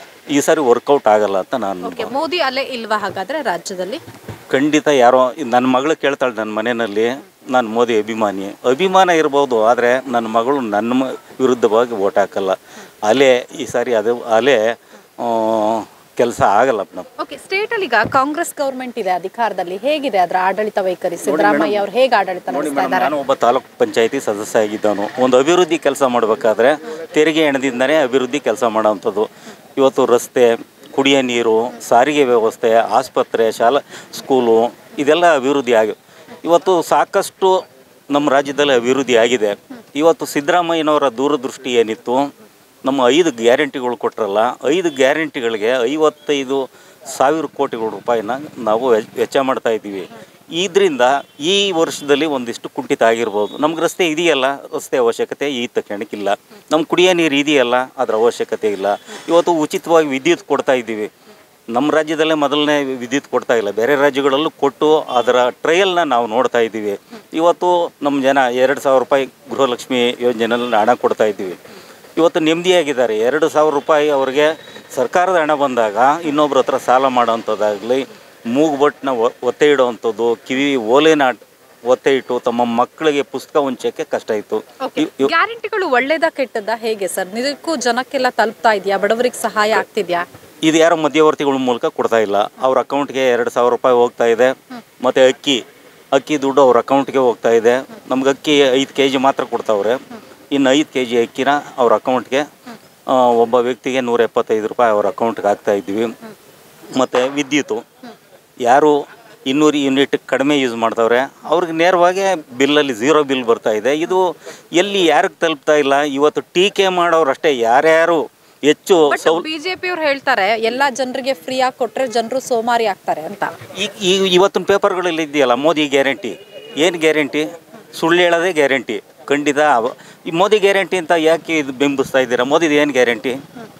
ಈ ಸಾರಿ ವರ್ಕೌಟ್ ಆಗಲ್ಲ ಅಂತ ನಾನು ಓಕೆ ಮೋದಿ ಅಲ್ಲೇ ಇಲ್ವಾ ಹಾಗಾದ್ರೆ ರಾಜ್ಯದಲ್ಲಿ ಖಂಡಿತ ಯಾರೋ ನನ್ನ ಮಗಳು ಕೇಳ್ತಾಳೆ ನನ್ನ ಮನೆಯಲ್ಲಿ ನಾನು ಮೋದಿ ಅಭಿಮಾನಿ ಅಭಿಮಾನ ಇರ್ಬೋದು ಆದರೆ ನನ್ನ ಮಗಳು ನನ್ನ ಮ- ವಿರುದ್ಧವಾಗಿ ಓಟ್ ಹಾಕಲ್ಲ ಅಲೆ ಈ ಸಾರಿ ಅದು ಅಲೆ ಆ, ಕೆಲಸ ಆಗಲ್ಲ ಮೇಡಮ್ ಓಕೆ ಸ್ಟೇಟ್ ಅಲ್ಲಿ ಈಗ ಕಾಂಗ್ರೆಸ್ ಗೌರ್ಮೆಂಟ್ ಇದೆ ಅಧಿಕಾರದಲ್ಲಿ ಹೇಗಿದೆ ಅದರ ಆಡಳಿತ ವೈಖರಿ ಸಿದ್ದರಾಮಯ್ಯ ಅವರು ಹೇಗೆ ಆಡಳಿತ ನೋಡಿ ನಡೆಸ್ತಾ ಮೇಡಮ್ ಇದ್ದಾರೆ ನಾನು ಒಬ್ಬ ತಾಲೂಕು ಪಂಚಾಯತಿ ಸದಸ್ಯ ಆಗಿದ್ದವನು ಒಂದು ಅಭಿವೃದ್ಧಿ ಕೆಲಸ ಮಾಡಬೇಕಾದ್ರೆ ತೆರಿಗೆ ಹಣದಿಂದನೇ ಅಭಿವೃದ್ಧಿ ಕೆಲಸ ಮಾಡೋವಂಥದ್ದು ಇವತ್ತು ರಸ್ತೆ ಕುಡಿಯೋ ನೀರು ಸಾರಿಗೆ ವ್ಯವಸ್ಥೆ ಆಸ್ಪತ್ರೆ ಶಾಲಾ ಸ್ಕೂಲು ಇದೆಲ್ಲ ಅಭಿವೃದ್ಧಿ ಆಗಿ ಇವತ್ತು ಸಾಕಷ್ಟು ನಮ್ಮ ರಾಜ್ಯದಲ್ಲಿ ಅಭಿವೃದ್ಧಿ ಆಗಿದೆ ಇವತ್ತು ಸಿದ್ದರಾಮಯ್ಯನವರ ದೂರದೃಷ್ಟಿ ಏನಿತ್ತು ನಮ್ಮ ಐದು ಗ್ಯಾರಂಟಿಗಳು ಕೊಟ್ಟರಲ್ಲ ಐದು ಗ್ಯಾರಂಟಿಗಳಿಗೆ ಐವತ್ತೈದು ಸಾವಿರ ಕೋಟಿಗಳ ರೂಪಾಯಿನ ನಾವು ವೆಚ್- ವೆಚ್ಚ ಮಾಡ್ತಾ ಇದ್ದೀವಿ ಇದರಿಂದ ಈ ವರ್ಷದಲ್ಲಿ ಒಂದಿಷ್ಟು ಕುಂಠಿತ ಆಗಿರ್ಬೋದು ನಮ್ಗೆ ರಸ್ತೆ ಇದೆಯಲ್ಲ ರಸ್ತೆ ಅವಶ್ಯಕತೆ ಈ ತಕ್ಷಣಕ್ಕಿಲ್ಲ ನಮ್ಮ ಕುಡಿಯೋ ನೀರು ಇದೆಯಲ್ಲ ಅದರ ಅವಶ್ಯಕತೆ ಇಲ್ಲ ಇವತ್ತು ಉಚಿತವಾಗಿ ವಿದ್ಯುತ್ ಕೊಡ್ತಾ ಇದ್ದೀವಿ ನಮ್ಮ ರಾಜ್ಯದಲ್ಲೇ ಮೊದಲನೇ ವಿದ್ಯುತ್ ಕೊಡ್ತಾ ಇಲ್ಲ ಬೇರೆ ರಾಜ್ಯಗಳಲ್ಲೂ ಕೊಟ್ಟು ಅದರ ಟ್ರಯಲ್ನ ನಾವು ನೋಡ್ತಾ ಇದ್ದೀವಿ ಇವತ್ತು ನಮ್ಮ ಜನ ಎರಡು ಸಾವಿರ ರೂಪಾಯಿ ಗೃಹಲಕ್ಷ್ಮಿ ಯೋಜನೆಯಲ್ಲಿ ಹಣ ಕೊಡ್ತಾ ಇದ್ದೀವಿ ಇವತ್ತು ನೆಮ್ಮದಿಯಾಗಿದ್ದಾರೆ ಎರಡು ಸಾವಿರ ರೂಪಾಯಿ ಅವ್ರಿಗೆ ಸರ್ಕಾರದ ಹಣ ಬಂದಾಗ ಇನ್ನೊಬ್ರ ಹತ್ರ ಸಾಲ ಮಾಡೋವಂಥದ್ದಾಗಲಿ ಮೂಗುಬಟ್ಟನ್ನ ಒತ್ತೆ ಇಡುವಂಥದ್ದು ಕಿವಿ ಓಲೆನ ಒತ್ತೆ ಇಟ್ಟು ತಮ್ಮ ಮಕ್ಕಳಿಗೆ ಪುಸ್ತಕ ಹೊಂಚೋಕ್ಕೆ ಕಷ್ಟ ಇತ್ತು ಇವ್- ಇವ್- ಗ್ಯಾರಂಟಿಗಳು ಒಳ್ಳೇದಾ ಕೆಟ್ಟದ್ದಾ ಹೇಗೆ ಸರ್ ನಿಜಕ್ಕೂ ಜನಕ್ಕೆಲ್ಲ ತಲುಪ್ತಾ ಇದೆಯಾ ಬಡವರಿಗೆ ಸಹಾಯ ಆಗ್ತಿದ್ಯಾ ಇದು ಯಾರೋ ಮಧ್ಯವರ್ತಿಗಳ ಮೂಲಕ ಕೊಡ್ತಾ ಇಲ್ಲ ಅವ್ರ ಅಕೌಂಟ್ಗೆ ಎರಡು ಸಾವಿರ ರೂಪಾಯಿ ಹೋಗ್ತಾ ಇದೆ ಮತ್ತು ಅಕ್ಕಿ ಅಕ್ಕಿ ದುಡ್ಡು ಅವ್ರ ಅಕೌಂಟ್ಗೆ ಹೋಗ್ತಾ ಇದೆ ನಮ್ಗೆ ಅಕ್ಕಿ ಐದು ಕೆ ಜಿ ಮಾತ್ರ ಕೊಡ್ತಾವ್ರೆ ಇನ್ನು ಐದು ಕೆ ಜಿ ಅಕ್ಕಿನ ಅವ್ರ ಅಕೌಂಟ್ಗೆ ಆ, ಒಬ್ಬ ವ್ಯಕ್ತಿಗೆ ನೂರ ಎಪ್ಪತ್ತೈದು ರೂಪಾಯಿ ಅವ್ರ ಅಕೌಂಟ್ಗೆ ಹಾಕ್ತಾ ಇದ್ವಿ ಮತ್ತು ವಿದ್ಯುತ್ತು ಯಾರು ಇನ್ನೂರು ಯೂನಿಟ್ ಕಡಿಮೆ ಯೂಸ್ ಮಾಡ್ತಾವ್ರೆ ಅವ್ರಿಗೆ ನೇರವಾಗಿ ಬಿಲ್ಲಲ್ಲಿ ಝೀರೋ ಬಿಲ್ ಬರ್ತಾ ಇದೆ ಇದು ಎಲ್ಲಿ ಯಾರಿಗೆ ತಲುಪ್ತಾ ಇಲ್ಲ ಇವತ್ತು ಟೀಕೆ ಮಾಡೋರಷ್ಟೇ ಯಾರ್ಯಾರು ಹೆಚ್ಚು ಬಟ್ ಸೌಲ್ ಬಿಜೆಪಿ ಅವ್ರು ಹೇಳ್ತಾರೆ ಎಲ್ಲಾ ಜನರಿಗೆ ಫ್ರೀ ಆಗಿ ಕೊಟ್ರೆ ಜನರು ಸೋಮಾರಿ ಆಗ್ತಾರೆ ಅಂತ ಈಗ ಈಗ ಇವತ್ತಿನ ಪೇಪರ್ಗಳಲ್ಲಿ ಇದೆಯಲ್ಲ ಮೋದಿ ಗ್ಯಾರಂಟಿ ಏನು ಗ್ಯಾರಂಟಿ ಸುಳ್ಳು ಹೇಳೋದೇ ಗ್ಯಾರಂಟಿ ಖಂಡಿತ ಅವ- ಈ ಮೋದಿ ಗ್ಯಾರಂಟಿ ಅಂತ ಯಾಕೆ ಇದು ಬಿಂಬಿಸ್ತಾ ಇದ್ದೀರಾ ಮೋದಿದು ಏನು ಗ್ಯಾರಂಟಿ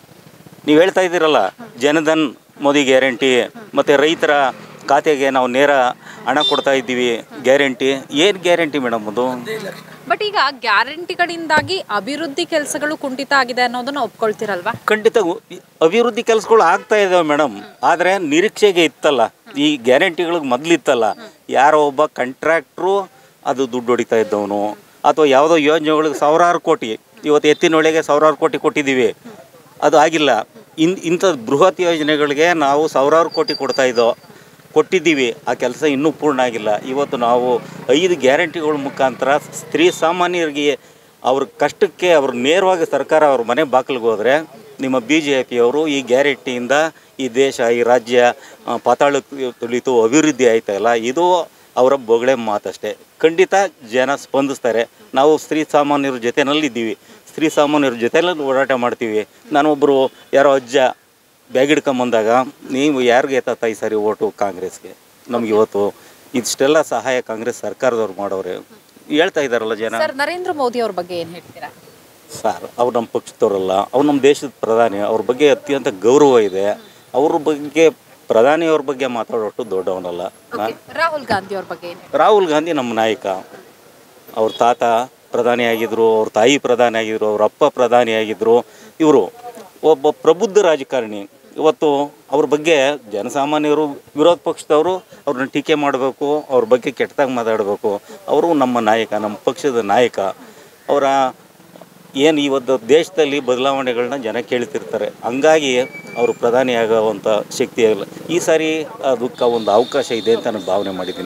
ನೀವು ಹೇಳ್ತಾ ಇದ್ದೀರಲ್ಲ ಜನಧನ್ ಮೋದಿ ಗ್ಯಾರಂಟಿ ಮತ್ತು ರೈತರ ಖಾತೆಗೆ ನಾವು ನೇರ ಹಣ ಕೊಡ್ತಾ ಇದ್ದೀವಿ ಗ್ಯಾರಂಟಿ ಏನು ಗ್ಯಾರಂಟಿ ಮೇಡಮ್ ಅದು ಬಟ್ ಈಗ ಗ್ಯಾರಂಟಿಗಳಿಂದಾಗಿ ಅಭಿವೃದ್ಧಿ ಕೆಲಸಗಳು ಕುಂಠಿತ ಆಗಿದೆ ಅನ್ನೋದನ್ನ ಒಪ್ಕೊಳ್ತಿರಲ್ವಾ ಖಂಡಿತ ಉ- ಈ ಅಭಿವೃದ್ಧಿ ಕೆಲಸಗಳು ಆಗ್ತಾ ಇದಾವೆ ಮೇಡಮ್ ಆದರೆ ನಿರೀಕ್ಷೆಗೆ ಇತ್ತಲ್ಲ ಈ ಗ್ಯಾರಂಟಿಗಳಿಗೆ ಮೊದಲಿತ್ತಲ್ಲ ಯಾರೋ ಒಬ್ಬ ಕಂಟ್ರಾಕ್ಟ್ರು ಅದು ದುಡ್ಡು ಹೊಡಿತಾ ಇದ್ದವನು ಅಥವಾ ಯಾವುದೋ ಯೋಜನೆಗಳಿಗೆ ಸಾವಿರಾರು ಕೋಟಿ ಇವತ್ತು ಎತ್ತಿನೊಳಗೆ ಸಾವಿರಾರು ಕೋಟಿ ಕೊಟ್ಟಿದ್ದೀವಿ ಅದು ಆಗಿಲ್ಲ ಇನ್ ಇಂಥ ಬೃಹತ್ ಯೋಜನೆಗಳಿಗೆ ನಾವು ಸಾವಿರಾರು ಕೋಟಿ ಕೊಡ್ತಾ ಇದ್ದೋ ಕೊಟ್ಟಿದ್ದೀವಿ ಆ ಕೆಲಸ ಇನ್ನೂ ಪೂರ್ಣ ಆಗಿಲ್ಲ ಇವತ್ತು ನಾವು ಐದು ಗ್ಯಾರಂಟಿಗಳ ಮುಖಾಂತರ ಸ್ತ್ರೀ ಸಾಮಾನ್ಯರಿಗೆ ಅವ್ರ ಕಷ್ಟಕ್ಕೆ ಅವ್ರು ನೇರವಾಗಿ ಸರ್ಕಾರ ಅವ್ರ ಮನೆ ಬಾಗಿಲಿಗೆ ಹೋದರೆ ನಿಮ್ಮ ಬಿ ಜೆ ಪಿಯವರು ಈ ಗ್ಯಾರಂಟಿಯಿಂದ ಈ ದೇಶ ಈ ರಾಜ್ಯ ಆ, ಪಾತಾಳಕ್ಕೆ ತುಳಿತು ಅಭಿವೃದ್ಧಿ ಆಯ್ತಾ ಇಲ್ಲ ಇದು ಅವರ ಬೊಗಳೆ ಮಾತಷ್ಟೇ ಖಂಡಿತ ಜನ ಸ್ಪಂದಿಸ್ತಾರೆ ನಾವು ಸ್ತ್ರೀ ಸಾಮಾನ್ಯರ ಜೊತೆನಲ್ಲಿದ್ದೀವಿ ಸ್ತ್ರೀ ಸಾಮಾನ್ಯರ ಜೊತೆನಲ್ಲಿ ಓಡಾಟ ಮಾಡ್ತೀವಿ ನಾನೊಬ್ಬರು ಯಾರೋ ಅಜ್ಜ ಬ್ಯಾಗ್ ಹಿಡ್ಕೊಂಬಂದಾಗ ನೀವು ಯಾರಿಗೆ ತಾಯಿ ಸರಿ ಓಟು ಕಾಂಗ್ರೆಸ್ಗೆ ನಮ್ಗೆ ಇವತ್ತು ಇಷ್ಟೆಲ್ಲ ಸಹಾಯ ಕಾಂಗ್ರೆಸ್ ಸರ್ಕಾರದವ್ರು ಮಾಡೋರೆ ಹೇಳ್ತಾ ಇದ್ದಾರಲ್ಲ ಜನ ಸರ್ ನರೇಂದ್ರ ಮೋದಿ ಅವ್ರ ಬಗ್ಗೆ ಏನ್ ಹೇಳ್ತೀರಾ ಸರ್ ಅವ್ರು ನಮ್ಮ ಪಕ್ಷದವರಲ್ಲ ಅವ್ರು ನಮ್ಮ ದೇಶದ ಪ್ರಧಾನಿ ಅವ್ರ ಬಗ್ಗೆ ಅತ್ಯಂತ ಗೌರವ ಇದೆ ಅವ್ರ ಬಗ್ಗೆ ಪ್ರಧಾನಿಯವ್ರ ಬಗ್ಗೆ ಮಾತಾಡೋಷ್ಟು ದೊಡ್ಡವನಲ್ಲ ನಾ- ರಾಹುಲ್ ಗಾಂಧಿ ಅವ್ರ ಬಗ್ಗೆ ಏನ್ ರಾಹುಲ್ ಗಾಂಧಿ ನಮ್ಮ ನಾಯಕ ಅವ್ರ ತಾತ ಪ್ರಧಾನಿ ಆಗಿದ್ರು ಅವ್ರ ತಾಯಿ ಪ್ರಧಾನಿ ಆಗಿದ್ರು ಅವ್ರ ಅಪ್ಪ ಪ್ರಧಾನಿ ಆಗಿದ್ರು ಇವರು ಒಬ್ಬ ಪ್ರಬುದ್ಧ ರಾಜಕಾರಣಿ ಇವತ್ತು ಅವ್ರ ಬಗ್ಗೆ ಜನಸಾಮಾನ್ಯರು ವಿರೋಧ ಪಕ್ಷದವರು ಅವ್ರನ್ನ ಟೀಕೆ ಮಾಡಬೇಕು ಅವ್ರ ಬಗ್ಗೆ ಕೆಟ್ಟದಾಗಿ ಮಾತಾಡಬೇಕು ಅವರು ನಮ್ಮ ನಾಯಕ ನಮ್ಮ ಪಕ್ಷದ ನಾಯಕ ಅವರ ಏನು ಇವತ್ತು ದೇಶದಲ್ಲಿ ಬದಲಾವಣೆಗಳನ್ನ ಜನ ಕೇಳ್ತಿರ್ತಾರೆ ಹಂಗಾಗಿ ಅವರು ಪ್ರಧಾನಿ ಆಗುವಂಥ ಶಕ್ತಿ ಆಗಿಲ್ಲ ಈ ಸಾರಿ ಅದಕ್ಕೆ ಒಂದು ಅವಕಾಶ ಇದೆ ಅಂತ ನಾನು ಭಾವನೆ ಮಾಡಿದ್ದೀನಿ